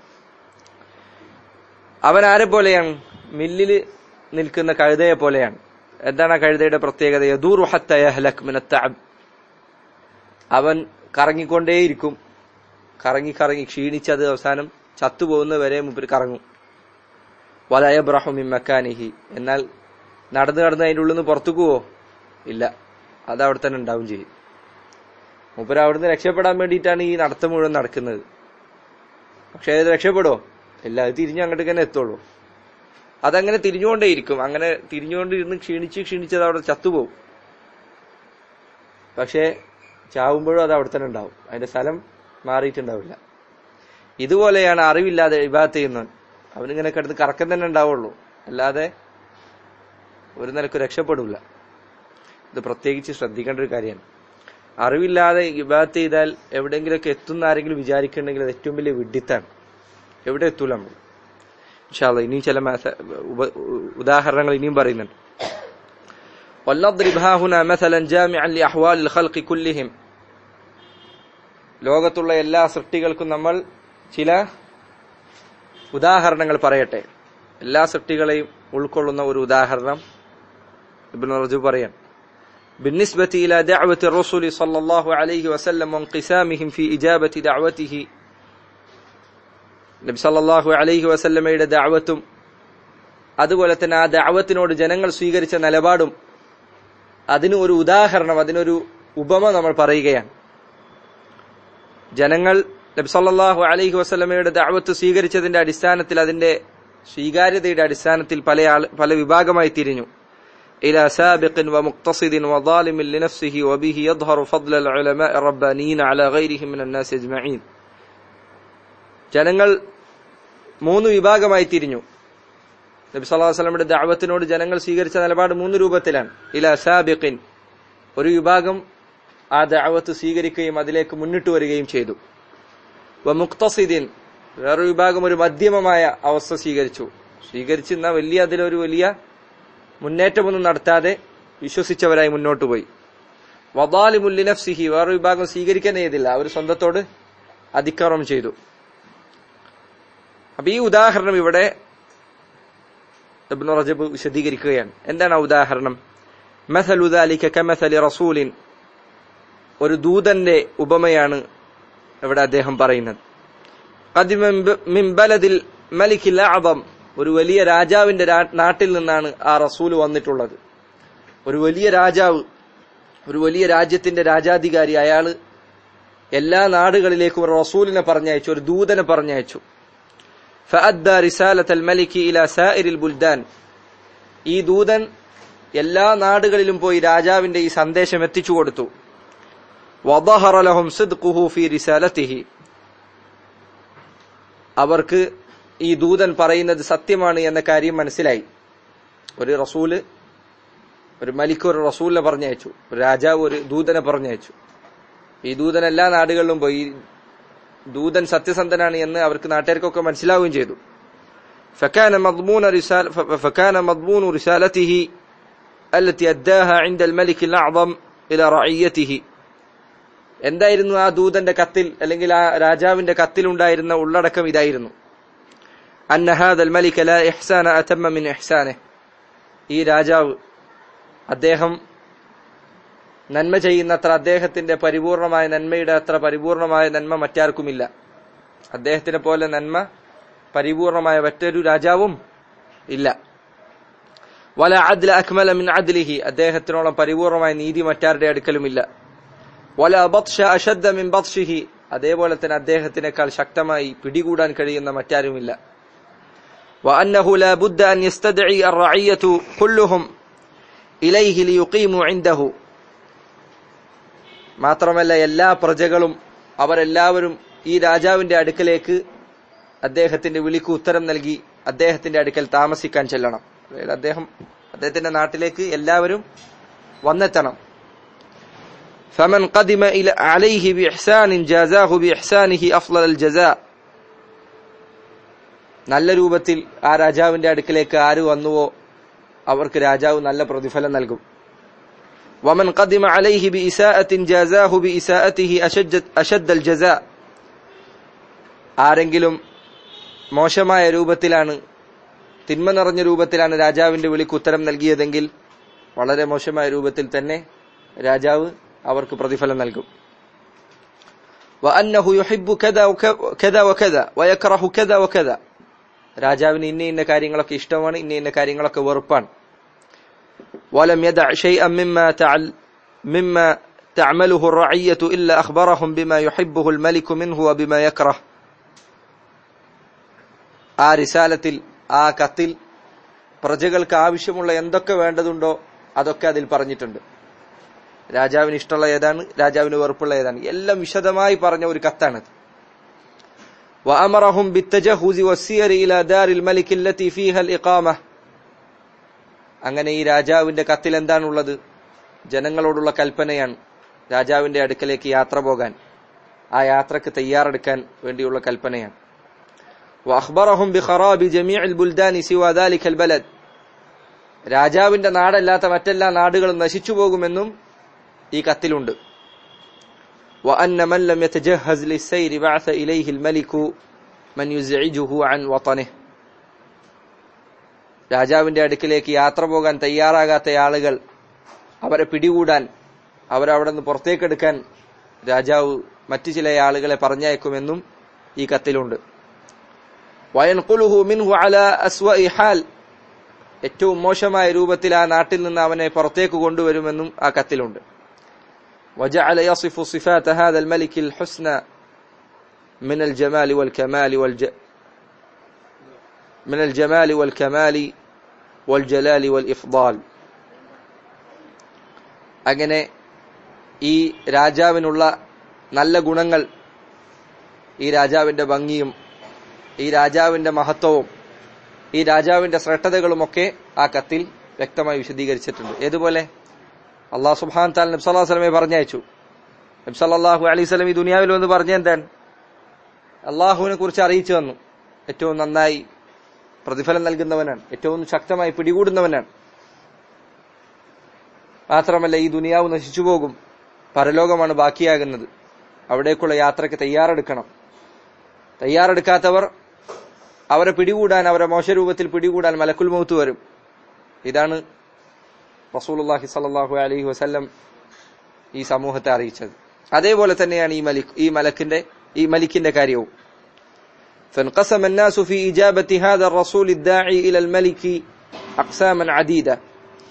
അവൻ ആരെ പോലെയാണ് മില്ലില് നിൽക്കുന്ന കഴുതയെ പോലെയാണ് എന്താണ് ആ കഴുതയുടെ പ്രത്യേകത യദൂറു ഹത്ത യഹ്ലക് മിന തഅബ്. അവൻ കറങ്ങിക്കൊണ്ടേയിരിക്കും കറങ്ങി കറങ്ങി ക്ഷീണിച്ചത് അവസാനം ചത്തുപോകുന്ന വരെ മുമ്പിൽ കറങ്ങും വലയബ്രഹു മിൻ മക്കാനിഹി എന്നാൽ നടന്ന് നടന്ന് അതിൻ്റെ ഉള്ളിൽ നിന്ന് പുറത്തേക്ക് പോവോ ഇല്ല അത് അവിടെ തന്നെ ഉണ്ടാവും ചെയ്യും മൂപ്പര് അവിടുന്ന് രക്ഷപ്പെടാൻ വേണ്ടിയിട്ടാണ് ഈ നടത്തം മുഴുവൻ നടക്കുന്നത് പക്ഷെ അത് രക്ഷപ്പെടുമോ ഇല്ല അത് തിരിഞ്ഞ് അങ്ങോട്ട് തന്നെ എത്തുള്ളൂ അതങ്ങനെ തിരിഞ്ഞുകൊണ്ടേയിരിക്കും അങ്ങനെ തിരിഞ്ഞുകൊണ്ടിരുന്ന് ക്ഷീണിച്ച് ക്ഷീണിച്ചത് അവിടെ ചത്തുപോകും പക്ഷേ ചാവുമ്പോഴും അത് അവിടെ തന്നെ ഉണ്ടാവും അതിന്റെ സ്ഥലം മാറിയിട്ടുണ്ടാവില്ല ഇതുപോലെയാണ് അറിവില്ലാതെ ഇബാത്ത് ചെയ്യുന്നവൻ അവനിങ്ങനെ കിടന്ന് കറക്കം തന്നെ ഉണ്ടാവുള്ളൂ അല്ലാതെ ഒരു നിലക്ക് രക്ഷപ്പെടില്ല ഇത് പ്രത്യേകിച്ച് ശ്രദ്ധിക്കേണ്ട ഒരു കാര്യമാണ് അറിവില്ലാതെ ഇബാത്ത് ചെയ്താൽ എവിടെയെങ്കിലുമൊക്കെ എത്തുന്ന ആരെങ്കിലും വിചാരിക്കുന്നുണ്ടെങ്കിൽ അത് ഏറ്റവും വലിയ വിഡിത്താണ് എവിടെ എത്തൂല നമ്മൾ ഇൻഷാല്ല ഇനിയും ചില മസ- ഉപ- ഉദാഹരണങ്ങൾ ഇനിയും പറയുന്നുണ്ട് ولنضرب ها هنا مثلا جامعا لأحوال الخلق كلهم ലോകത്തുള്ള എല്ലാ സൃഷ്ടികൾക്കും നമ്മൾ ചില ഉദാഹരണങ്ങൾ പറയട്ടെ എല്ലാ സൃഷ്ടികളെയും ഉൾക്കൊള്ളുന്ന ഒരു ഉദാഹരണം ഇബ്നു റജു പറയാൻ بالنسبة إلى دعوة الرسل صلى الله عليه وسلم وانقسامهم في إجابة دعوته നബി സല്ലല്ലാഹു അലൈഹി വസല്ലമയുടെ ദഅവത്തും അതുപോലെ തന്നെ ആ ദഅവത്തിനോട് ജനങ്ങൾ സ്വീകരിച്ച നിലപാടും അതിന് ഒരു ഉദാഹരണം അതിനൊരു ഉപമ നമ്മൾ പറയുകയാണ് ജനങ്ങൾ നബി സല്ലല്ലാഹു അലൈഹി വസല്ലമയുടെ ദഅവത്ത് സ്വീകരിച്ചതിന്റെ അടിസ്ഥാനത്തിൽ അതിന്റെ സ്വീകാര്യതയുടെ അടിസ്ഥാനത്തിൽ പല ആൾ പല വിഭാഗമായി തിരിഞ്ഞു إلى سابق ومقتصد وظالم لنفسه وبه يظهر فضل العلماء الربانيين على غيرهم من الناس أجمعين ജനങ്ങൾ മൂന്ന് വിഭാഗമായി തിരിഞ്ഞു നബി സല്ലല്ലാഹു അലൈഹി വസല്ലമയുടെ ദഅവത്തിനോട് ജനങ്ങൾ സ്വീകരിച്ച നിലപാട് മൂന്ന് രൂപത്തിലാണ് ഇല സാബിഖിൻ ഒരു വിഭാഗം ആ ദഅവത്ത് സ്വീകരിക്കുകയും അതിലേക്ക് മുന്നിട്ട് വരികയും ചെയ്തു വ മുക്തസിദിൻ വേറൊരു വിഭാഗം ഒരു മധ്യമമായ അവസ്ഥ സ്വീകരിച്ചു സ്വീകരിച്ചെന്ന വലിയ അതിലൊരു വലിയ മുന്നേറ്റമൊന്നും നടത്താതെ വിശ്വസിച്ചവരായി മുന്നോട്ട് പോയി വദാലിമുല്ലി നഫ്സിഹി വേറൊരു വിഭാഗം സ്വീകരിക്കാൻ ചെയ്തില്ല അവർ സ്വന്തത്തോട് അതിക്രമം ചെയ്തു അപ്പൊ ഈ ഉദാഹരണം ഇവിടെ ഇബ്നു റജബ് വിശദീകരിക്കുകയാണ് എന്താണ് ആ ഉദാഹരണം മസലു ദാലിക കമസലി റസൂലിൻ ഒരു ദൂതന്റെ ഉപമയാണ് ഇവിടെ അദ്ദേഹം പറയുന്നത് ഖദിമ മിൻ ബലദിൽ മലിക്കിൽ അഅദം ഒരു വലിയ രാജാവിന്റെ രാ- നാട്ടിൽ നിന്നാണ് ആ റസൂല് വന്നിട്ടുള്ളത് ഒരു വലിയ രാജാവ് ഒരു വലിയ രാജ്യത്തിന്റെ രാജാധികാരി അയാള് എല്ലാ നാടുകളിലേക്കും ഒരു റസൂലിനെ പറഞ്ഞയച്ചു ഒരു ദൂതനെ പറഞ്ഞയച്ചു فأدى رسالة الملك إلى سائر البلدان ഈ ദൂതൻ എല്ലാ നാടുകളിലും പോയി രാജാവിന്റെ ഈ സന്ദേശം എത്തിച്ചു കൊടുത്തു وظهر لهم صدقه في رسالته അവർക്ക് ഈ ദൂതൻ പറയുന്നത് സത്യമാണ് എന്ന കാര്യം മനസ്സിലായി ഒരു റസൂല് ഒരു മലിക്ക് ഒരു റസൂലിനെ പറഞ്ഞയച്ചു ഒരു രാജാവ് ഒരു ദൂതനെ പറഞ്ഞയച്ചു ഈ ദൂതൻ എല്ലാ നാടുകളിലും പോയി ഈ ദൂതൻ സത്യസന്ധനാണ് എന്ന് അവർക്ക് നാട്ടുകാർക്കൊക്കെ മനസ്സിലാവുകയും ചെയ്തു فكان مضمون رسال فكان مضمون رسالته التي أداها عند الملك الأعظم إلى رعيته എന്തായിരുന്നു ആ ദൂതന്റെ കത്തിൽ അല്ലെങ്കിൽ ആ രാജാവിന്റെ കത്തിലുണ്ടായിരുന്ന ഉള്ളടക്കം ഇതായിരുന്നു അന്ന ഹാദൽ മലിക ലാ ഇഹ്സാന അതമ്മ മിൻ ഇഹ്സാനെ ഈ രാജാവ് അദ്ദേഹം നന്മ ചെയ്യുന്നത്ര അദ്ദേഹത്തിന്റെ പരിപൂർണമായ നന്മയുടെ അത്ര പരിപൂർണമായ നന്മ മറ്റാർക്കുമില്ല അദ്ദേഹത്തിനെ പോലെ നന്മ പരിപൂർണമായ മറ്റൊരു രാജാവും ഇല്ല വല അദ്ല അക്മല മിൻ അദ്ലിഹി അദ്ദേഹത്തിനോളം പരിപൂർണമായ നീതി മറ്റാരുടെ അടുക്കലുമില്ല വല ബത്ഷ അഷദ്ദ മിൻ ബത്ഷിഹി അതേപോലെ തന്നെ അദ്ദേഹത്തിനേക്കാൾ ശക്തമായി പിടികൂടാൻ കഴിയുന്ന മറ്റാരുമില്ല وأنه لا بد أن يستدعي الرعية كلهم إليه ليقيموا عنده മാത്രമല്ല എല്ലാ പ്രജകളും അവരെല്ലാവരും ഈ രാജാവിന്റെ അടുക്കലേക്ക് അദ്ദേഹത്തിന്റെ വിളിക്ക് ഉത്തരം നൽകി അദ്ദേഹത്തിന്റെ അടുക്കൽ താമസിക്കാൻ ചെല്ലണം അതായത് അദ്ദേഹം അദ്ദേഹത്തിന്റെ നാട്ടിലേക്ക് എല്ലാവരും വന്നെത്തണം فمن قدم إلى عليه بإحسان جازاه بإحسانه أفضل الجزاء നല്ല രൂപത്തിൽ ആ രാജാവിന്റെ അടുക്കലേക്ക് ആര് വന്നുവോ അവർക്ക് രാജാവ് നല്ല പ്രതിഫലം നൽകും ومن قدم عليه بإساءة جازاه بإساءته أشد, أشد الجزاء ആരെങ്കിലും മോശമായ രൂപത്തിലാണ് തിന്മ നിറഞ്ഞ രൂപത്തിലാണ് രാജാവിന്റെ വിളിക്ക് ഉത്തരം നൽകിയതെങ്കിൽ വളരെ മോശമായ രൂപത്തിൽ തന്നെ രാജാവ് അവർക്ക് പ്രതിഫലം നൽകും وأنه يحب كذا وكذا وكذا ويكره كذا وكذا രാജാവിന് ഇന്ന ഇന്ന കാര്യങ്ങളൊക്കെ ഇഷ്ടമാണ് ഇന്ന ഇന്ന കാര്യങ്ങളൊക്കെ വെറുപ്പാണ് ولم يدع شيئا مما تعل مما تعمله الرعية إلا أخبرهم بما يحبه الملك منه وبما يكره ആ റിസാലത്തിൽ ആ കത്തിൽ പ്രജകൾക്ക് ആവശ്യമുള്ള എന്തൊക്കെ വേണ്ടതുണ്ടോ അതൊക്കെ അതിൽ പറഞ്ഞിട്ടുണ്ട് രാജാവിന് ഇഷ്ടമുള്ള ഏതാണ് രാജാവിന് വെറുപ്പുള്ള ഏതാണ് എല്ലാം വിശദമായി പറഞ്ഞ ഒരു കത്താണിത് وأمرهم بالتجهز والسير إلى دار الملك التي فيها الإقامة അങ്ങനെ ഈ രാജാവിന്റെ കത്തിൽ എന്താണുള്ളത് ജനങ്ങളോടുള്ള കൽപ്പനയാണ് രാജാവിന്റെ അടുക്കലേക്ക് യാത്ര പോകാൻ ആ യാത്രക്ക് തയ്യാറെടുക്കാൻ വേണ്ടിയുള്ള കൽപ്പനയാണ് وأخبرهم بخراب جميع البلدان سوى ذلك البلد രാജാവിന്റെ നാടല്ലാത്ത മറ്റെല്ലാ നാടുകളും നശിച്ചു പോകുമെന്നും ഈ കത്തിലുണ്ട് وأن من لم يتجهز للسير بعث إليه الملك من يزعجه عن وطنه രാജാവിന്റെ അടുക്കിലേക്ക് യാത്ര പോകാൻ തയ്യാറാകാത്ത ആളുകൾ അവരെ പിടികൂടാൻ അവരവിടെ നിന്ന് പുറത്തേക്കെടുക്കാൻ രാജാവ് മറ്റു ചില ആളുകളെ പറഞ്ഞയക്കുമെന്നും ഈ കത്തിലുണ്ട് വയൻകുലുഹു മിൻഹു അല അസ്വഇ ഹാൽ ഏറ്റവും മോശമായ രൂപത്തിൽ ആ നാട്ടിൽ നിന്ന് അവനെ പുറത്തേക്ക് കൊണ്ടുവരുമെന്നും ആ കത്തിലുണ്ട് وجعل يصف صفات هذا الملك الحسنى من الجمال والكمال والج من الجمال والكمال والجلال والإفضال അങ്ങനെ ഈ രാജാവിനുള്ള നല്ല ഗുണങ്ങൾ ഈ രാജാവിന്റെ ഭംഗിയും ഈ രാജാവിന്റെ മഹത്വവും ഈ രാജാവിന്റെ ശ്രദ്ധതകളുമൊക്കെ ആ കത്തിൽ വ്യക്തമായി വിശദീകരിച്ചിട്ടുണ്ട് ഏതുപോലെ അള്ളാഹു സുബാൻ താൽ നബ്സല്ലാ സ്വലമെ പറഞ്ഞയച്ചു നബ്സല്ലാഹു അലൈഹി സ്വലം ഈ ദുനിയാവിൽ വന്ന് പറഞ്ഞ എന്താണ് അള്ളാഹുവിനെ കുറിച്ച് അറിയിച്ചു തന്നു ഏറ്റവും നന്നായി പ്രതിഫലം നൽകുന്നവനാണ് ഏറ്റവും ശക്തമായി പിടികൂടുന്നവനാണ് മാത്രമല്ല ഈ ദുനിയാവ് നശിച്ചു പോകും പരലോകമാണ് ബാക്കിയാകുന്നത് അവിടേക്കുള്ള യാത്രയ്ക്ക് തയ്യാറെടുക്കണം തയ്യാറെടുക്കാത്തവർ അവരെ പിടികൂടാൻ അവരെ മോശരൂപത്തിൽ പിടികൂടാൻ മലക്കുൽ മൗത്ത് വരും ഇതാണ് റസൂലുള്ളാഹി സ്വല്ലല്ലാഹു അലൈഹി വസല്ലം ഈ സമൂഹത്തെ അറിയിച്ചത് അതേപോലെ തന്നെയാണ് ഈ മലിക് ഈ മലക്കിന്റെ ഈ മലിക്കിന്റെ കാര്യവും فانقسم الناس في إجابة هذا الرسول الداعي إلى الملك أقساما عديدة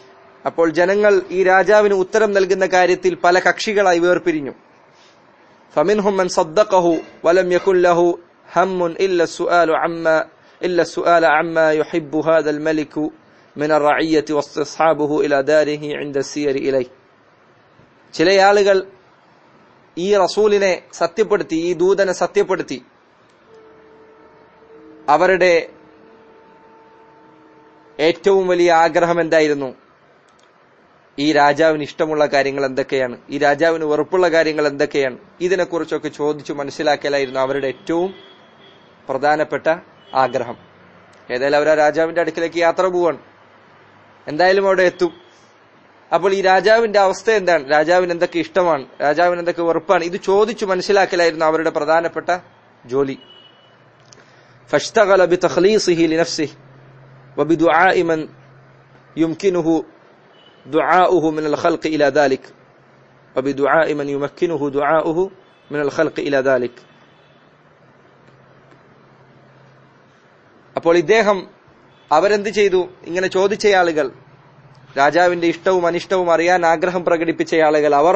അപ്പോൾ ജനങ്ങൾ ഈ രാജാവിന് ഉത്തരം നൽകുന്ന കാര്യത്തിൽ പല കക്ഷികളായി വേർപിരിഞ്ഞു فمنهم من صدقه ولم يكن له هم إلا السؤال عما إلا السؤال عما يحب هذا الملك من الرعية واستصحابه إلى داره عند السير إليه ചില ആളുകൾ ഈ റസൂലിനെ സത്യപ്പെടുത്തി ഈ ദൂതനെ സത്യപ്പെടുത്തി അവരുടെ ഏറ്റവും വലിയ ആഗ്രഹം എന്തായിരുന്നു ഈ രാജാവിന് ഇഷ്ടമുള്ള കാര്യങ്ങൾ എന്തൊക്കെയാണ് ഈ രാജാവിന് വെറുപ്പുള്ള കാര്യങ്ങൾ എന്തൊക്കെയാണ് ഇതിനെക്കുറിച്ചൊക്കെ ചോദിച്ചു മനസ്സിലാക്കലായിരുന്നു അവരുടെ ഏറ്റവും പ്രധാനപ്പെട്ട ആഗ്രഹം ഏതായാലും അവർ ആ രാജാവിന്റെ അടുക്കിലേക്ക് യാത്ര പോവാണ് എന്തായാലും അവിടെ എത്തും അപ്പോൾ ഈ രാജാവിന്റെ അവസ്ഥ എന്താണ് രാജാവിന് എന്തൊക്കെ ഇഷ്ടമാണ് രാജാവിന് എന്തൊക്കെ വെറുപ്പാണ് ഇത് ചോദിച്ചു മനസ്സിലാക്കലായിരുന്നു അവരുടെ പ്രധാനപ്പെട്ട ജോലി فاشتغل بتخليصه لنفسه وبدعاء من يمكنه دعاؤه من الخلق إلى ذلك وبدعاء من يمكنه دعاؤه من الخلق إلى ذلك അപ്പോൾ ഇദ്ദേഹം അവരെന്ത് ചെയ്തു ഇങ്ങനെ ചോദിച്ച ആളുകൾ രാജാവിന്റെ ഇഷ്ടവും അനിഷ്ടവും അറിയാൻ ആഗ്രഹം പ്രകടിപ്പിച്ച ആളുകൾ അവർ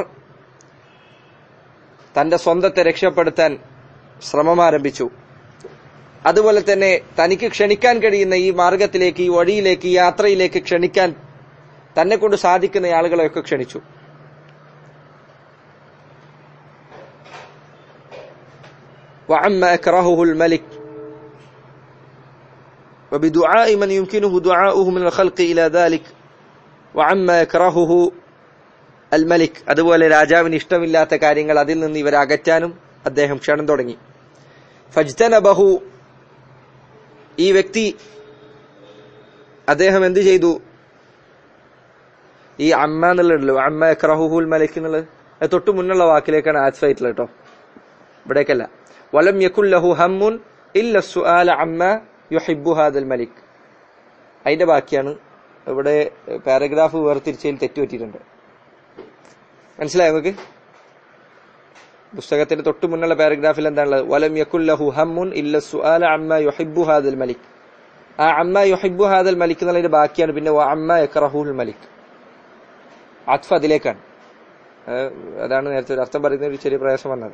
തന്റെ സ്വന്തത്തെ രക്ഷപ്പെടുത്താൻ ശ്രമം ആരംഭിച്ചു അതുപോലെ തന്നെ തനിക്ക് ക്ഷണിക്കാൻ കഴിയുന്ന ഈ മാർഗത്തിലേക്ക് ഈ വഴിയിലേക്ക് ഈ യാത്രയിലേക്ക് ക്ഷണിക്കാൻ തന്നെ കൊണ്ട് സാധിക്കുന്ന ആളുകളെയൊക്കെ ക്ഷണിച്ചു وعما أكرهه الملك وبدعاء من يمكنه دعاؤه من الخلق إلى ذلك وعما يكرهه الملك അതുപോലെ രാജാവിന് ഇഷ്ടമില്ലാത്ത കാര്യങ്ങൾ അതിൽ നിന്ന് ഇവരെ അകറ്റാനും അദ്ദേഹം ക്ഷണം തുടങ്ങി ഫജ്തനബഹു ഈ വ്യക്തി അദ്ദേഹം എന്ത് ചെയ്തു ഈ അമ്മ എന്നുള്ളതല്ലോ അമ്മ ക്രഹുഹുൽ മലിക് എന്നുള്ളത് അത് തൊട്ട് മുന്നുള്ള വാക്കിലേക്കാണ് ആസ്ഫായിട്ടുള്ളത് കേട്ടോ ഇവിടേക്കല്ല വലം യക്കുല്ലഹു ഹമ്മുൻ ഇല്ല സുആല അമ്മ യുഹിബ്ബു ഹാദൽ മലിക് അതിന്റെ ബാക്കിയാണ് ഇവിടെ പാരഗ്രാഫ് വേർതിരിച്ചതിൽ തെറ്റുപറ്റിയിട്ടുണ്ട് മനസ്സിലായോ നിങ്ങൾക്ക് പുസ്തകത്തിന്റെ തൊട്ട് മുന്നുള്ള പാരഗ്രാഫിൽ എന്താണുള്ളത് വലം യക്കുല്ലഹു ഹമ്മുൻ ഇല്ല സുആല അമ്മ യുഹിബ്ബു ഹാദൽ മലിക് ആ അമ്മ യുഹിബ്ബു ഹാദൽ മലിക് എന്നുള്ളതിന്റെ ബാക്കിയാണ് പിന്നെ വ അമ്മ യക്റഹുൽ മലിക് അത്ഫ അതിലേക്കാണ് അതാണ് നേരത്തെ ഒരു അർത്ഥം പറയുന്ന ഒരു ചെറിയ പ്രയാസം വന്നത്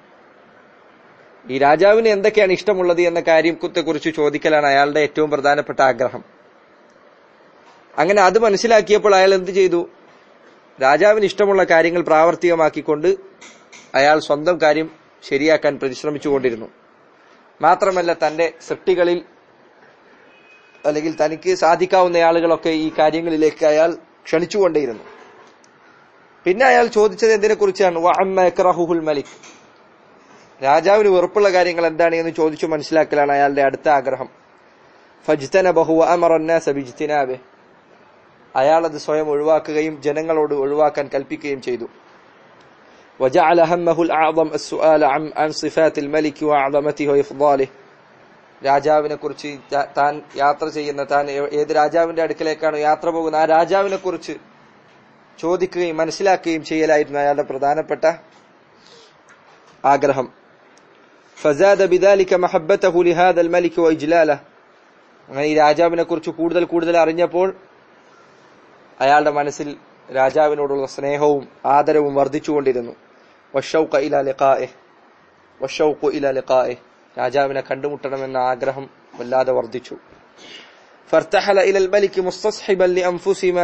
ഈ രാജാവിന് എന്തൊക്കെയാണ് ഇഷ്ടമുള്ളത് എന്ന കാര്യത്തെ കുറിച്ച് ചോദിക്കലാണ് അയാളുടെ ഏറ്റവും പ്രധാനപ്പെട്ട ആഗ്രഹം അങ്ങനെ അത് മനസ്സിലാക്കിയപ്പോൾ അയാൾ എന്ത് ചെയ്തു രാജാവിന് ഇഷ്ടമുള്ള കാര്യങ്ങൾ പ്രാവർത്തികമാക്കിക്കൊണ്ട് അയാൾ സ്വന്തം കാര്യം ശരിയാക്കാൻ പരിശ്രമിച്ചുകൊണ്ടിരുന്നു മാത്രമല്ല തന്റെ സൃഷ്ടികളിൽ അല്ലെങ്കിൽ തനിക്ക് സാധിക്കാവുന്ന ആളുകളൊക്കെ ഈ കാര്യങ്ങളിലേക്ക് അയാൾ ക്ഷണിച്ചുകൊണ്ടേയിരുന്നു പിന്നെ അയാൾ ചോദിച്ചത് എന്തിനെ കുറിച്ചാണ് മലിക് രാജാവിന് വെറുപ്പുള്ള കാര്യങ്ങൾ എന്താണ് എന്ന് ചോദിച്ചു മനസ്സിലാക്കലാണ് അയാളുടെ അടുത്ത ആഗ്രഹം ഫജ്തന ബഹു അമറന്നാബിജ്തിനാബെ അയാൾ അത് സ്വയം ഒഴിവാക്കുകയും ജനങ്ങളോട് ഒഴിവാക്കാൻ കൽപ്പിക്കുകയും ചെയ്തു وجعل همه الأعظم السؤال عن عن صفات الملك وأعظمته وإفضاله രാജാവിനെ കുറിച്ച് താൻ യാത്ര ചെയ്യുന്ന താൻ ഏത് രാജാവിന്റെ അടുക്കലേക്കാണ് യാത്ര പോകുന്നത് ആ രാജാവിനെ കുറിച്ച് ചോദിക്കുകയും മനസ്സിലാക്കുകയും ചെയ്യലായിരുന്നു അയാളുടെ പ്രധാനപ്പെട്ട ആഗ്രഹം ഫസാദ ബിദാലിക മഹബ്ബതഹു ലിഹാദ الملك وإجلاله അങ്ങനെ ഈ രാജാവിനെ കുറിച്ച് കൂടുതൽ കൂടുതൽ അറിഞ്ഞപ്പോൾ അയാളുടെ മനസ്സിൽ രാജാവിനോടുള്ള സ്നേഹവും ആദരവും വർദ്ധിച്ചുകൊണ്ടിരുന്നു വഷൗഖ ഇല ലിഖാഇഹ് വഷൗഖു ഇല ലിഖാഇഹ് രാജാവിനെ കണ്ടുമുട്ടണമെന്ന ആഗ്രഹം വല്ലാതെ വർദ്ധിച്ചു فارتحل إلى الملك مستصحبا لأنفس ما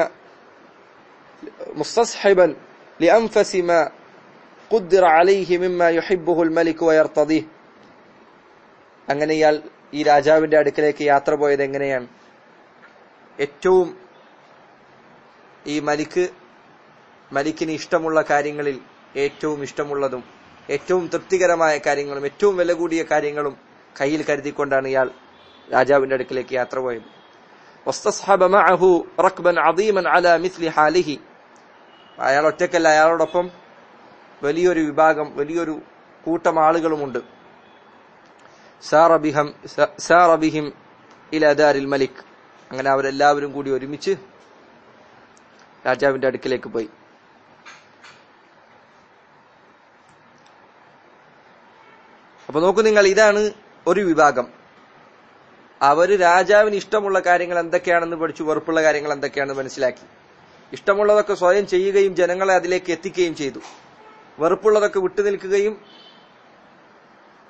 مستصحبا لأنفس ما قدر عليه مما يحبه الملك ويرتضيه അങ്ങനെ ഇയാൾ ഈ രാജാവിന്റെ അടുക്കലേക്ക് യാത്ര പോയത് എങ്ങനെയാണ് ഏറ്റവും ഈ മലിക്ക് മലിക്കിന് ഇഷ്ടമുള്ള കാര്യങ്ങളിൽ ഏറ്റവും ഇഷ്ടമുള്ളതും ഏറ്റവും തൃപ്തികരമായ കാര്യങ്ങളും ഏറ്റവും വില കൂടിയ കാര്യങ്ങളും കയ്യിൽ കരുതിക്കൊണ്ടാണ് ഇയാൾ രാജാവിന്റെ അടുക്കിലേക്ക് യാത്ര പോയത് واستصحب معه ركبا عظيما على مثل حاله അയാൾ ഒറ്റക്കല്ല അയാളോടൊപ്പം വലിയൊരു വിഭാഗം വലിയൊരു കൂട്ടം ആളുകളുമുണ്ട് സാറബിഹം സാറബിഹിം ഇലദാരിൽ മലിക് അങ്ങനെ അവരെല്ലാവരും കൂടി ഒരുമിച്ച് രാജാവിന്റെ അടുക്കിലേക്ക് പോയി അപ്പൊ നോക്കൂ നിങ്ങൾ ഇതാണ് ഒരു വിഭാഗം അവര് രാജാവിന് ഇഷ്ടമുള്ള കാര്യങ്ങൾ എന്തൊക്കെയാണെന്ന് പഠിച്ചു വെറുപ്പുള്ള കാര്യങ്ങൾ എന്തൊക്കെയാണെന്ന് മനസ്സിലാക്കി ഇഷ്ടമുള്ളതൊക്കെ സ്വയം ചെയ്യുകയും ജനങ്ങളെ അതിലേക്ക് എത്തിക്കുകയും ചെയ്തു വെറുപ്പുള്ളതൊക്കെ വിട്ടുനിൽക്കുകയും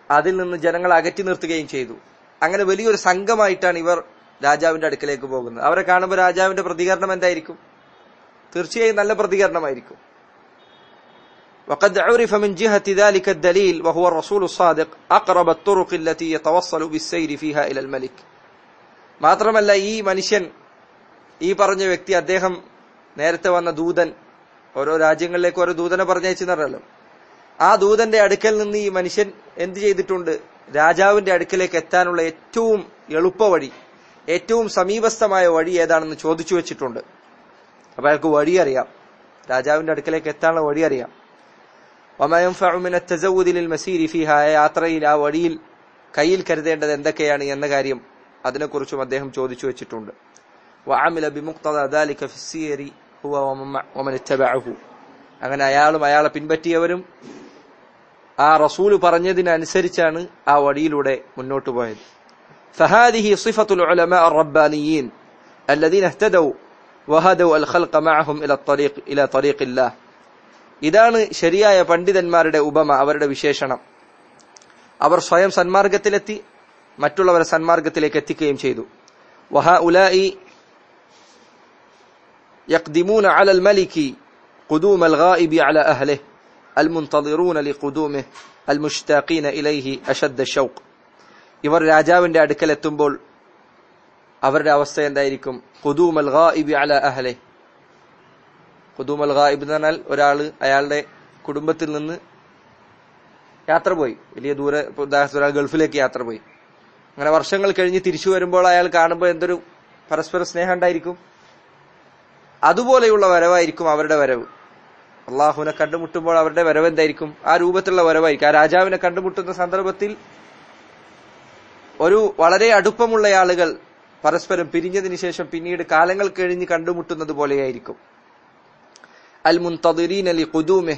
അതിൽ നിന്ന് ജനങ്ങളെ അകറ്റി നിർത്തുകയും ചെയ്തു അങ്ങനെ വലിയൊരു സംഘമായിട്ടാണ് ഇവർ രാജാവിന്റെ അടുക്കലേക്ക് പോകുന്നത് അവരെ കാണുമ്പോൾ രാജാവിന്റെ പ്രതികരണം എന്തായിരിക്കും തീർച്ചയായും നല്ല പ്രതികരണമായിരിക്കും وقد عرف من جهة ذلك الدليل وهو الرسول الصادق أقرب الطرق التي يتوصل بالسير فيها إلى الملك മാത്രമല്ല ഈ മനുഷ്യൻ ഈ പറഞ്ഞ വ്യക്തി അദ്ദേഹം നേരത്തെ വന്ന ദൂതൻ ഓരോ രാജ്യങ്ങളിലേക്ക് ഓരോ ദൂതനെ പറഞ്ഞയച്ചെന്നറിയാലോ ആ ദൂതന്റെ അടുക്കൽ നിന്ന് ഈ മനുഷ്യൻ എന്ത് ചെയ്തിട്ടുണ്ട് രാജാവിന്റെ അടുക്കലേക്ക് എത്താനുള്ള ഏറ്റവും എളുപ്പ വഴി ഏറ്റവും സമീപസ്ഥമായ വഴി ഏതാണെന്ന് ചോദിച്ചു വെച്ചിട്ടുണ്ട് അപ്പൊ അയാൾക്ക് വഴി അറിയാം രാജാവിന്റെ അടുക്കലേക്ക് എത്താനുള്ള വഴി അറിയാം മസീരി ഫിഹ യാത്രയിൽ ആ വഴിയിൽ കയ്യിൽ കരുതേണ്ടത് എന്തൊക്കെയാണ് എന്ന കാര്യം അതിനെക്കുറിച്ചും അദ്ദേഹം ചോദിച്ചു വെച്ചിട്ടുണ്ട് وعمل بمقتضى ذلك في السير هو ومن اتبعه അങ്ങനെ അയാളും അയാളെ പിൻപറ്റിയവരും ആ റസൂല് പറഞ്ഞതിനനുസരിച്ചാണ് ആ വഴിയിലൂടെ മുന്നോട്ട് പോയത് فهذه صفة العلماء الربانيين الذين اهتدوا وهدوا الخلق معهم إلى الطريق إلى طريق الله ഇതാണ് ശരിയായ പണ്ഡിതന്മാരുടെ ഉപമ അവരുടെ വിശേഷണം അവർ സ്വയം സന്മാർഗത്തിലെത്തി മറ്റുള്ളവരെ സന്മാർഗത്തിലേക്ക് എത്തിക്കുകയും ചെയ്തു وهؤلاء يقدمون على الملك قدوم الغائب على أهله المنتظرون لقدومه المشتاقين إليه أشد الشوق ഇവർ രാജാവിന്റെ അടുക്കൽ എത്തുമ്പോൾ അവരുടെ അവസ്ഥ എന്തായിരിക്കും ഖുദൂം അൽ ഗായിബി അല അഹലെ ഖുദൂം അൽ ഗായിബ് എന്ന് പറഞ്ഞാൽ ഒരാള് അയാളുടെ കുടുംബത്തിൽ നിന്ന് യാത്ര പോയി വലിയ ദൂരെ ഉദാഹരണത്തിന് ഒരാൾ ഗൾഫിലേക്ക് യാത്ര പോയി അങ്ങനെ വർഷങ്ങൾ കഴിഞ്ഞ് തിരിച്ചു വരുമ്പോൾ അയാൾ കാണുമ്പോൾ എന്തൊരു പരസ്പര സ്നേഹം ഉണ്ടായിരിക്കും അതുപോലെയുള്ള വരവായിരിക്കും അവരുടെ വരവ് അള്ളാഹുവിനെ കണ്ടുമുട്ടുമ്പോൾ അവരുടെ വരവ് എന്തായിരിക്കും ആ രൂപത്തിലുള്ള വരവായിരിക്കും ആ രാജാവിനെ കണ്ടുമുട്ടുന്ന സന്ദർഭത്തിൽ ഒരു വളരെ അടുപ്പമുള്ള ആളുകൾ പരസ്പരം പിരിഞ്ഞതിന് ശേഷം പിന്നീട് കാലങ്ങൾ കഴിഞ്ഞ് കണ്ടുമുട്ടുന്നത് പോലെയായിരിക്കും അൽ മുൻതദിരീൻ അലി ഖുദൂമെ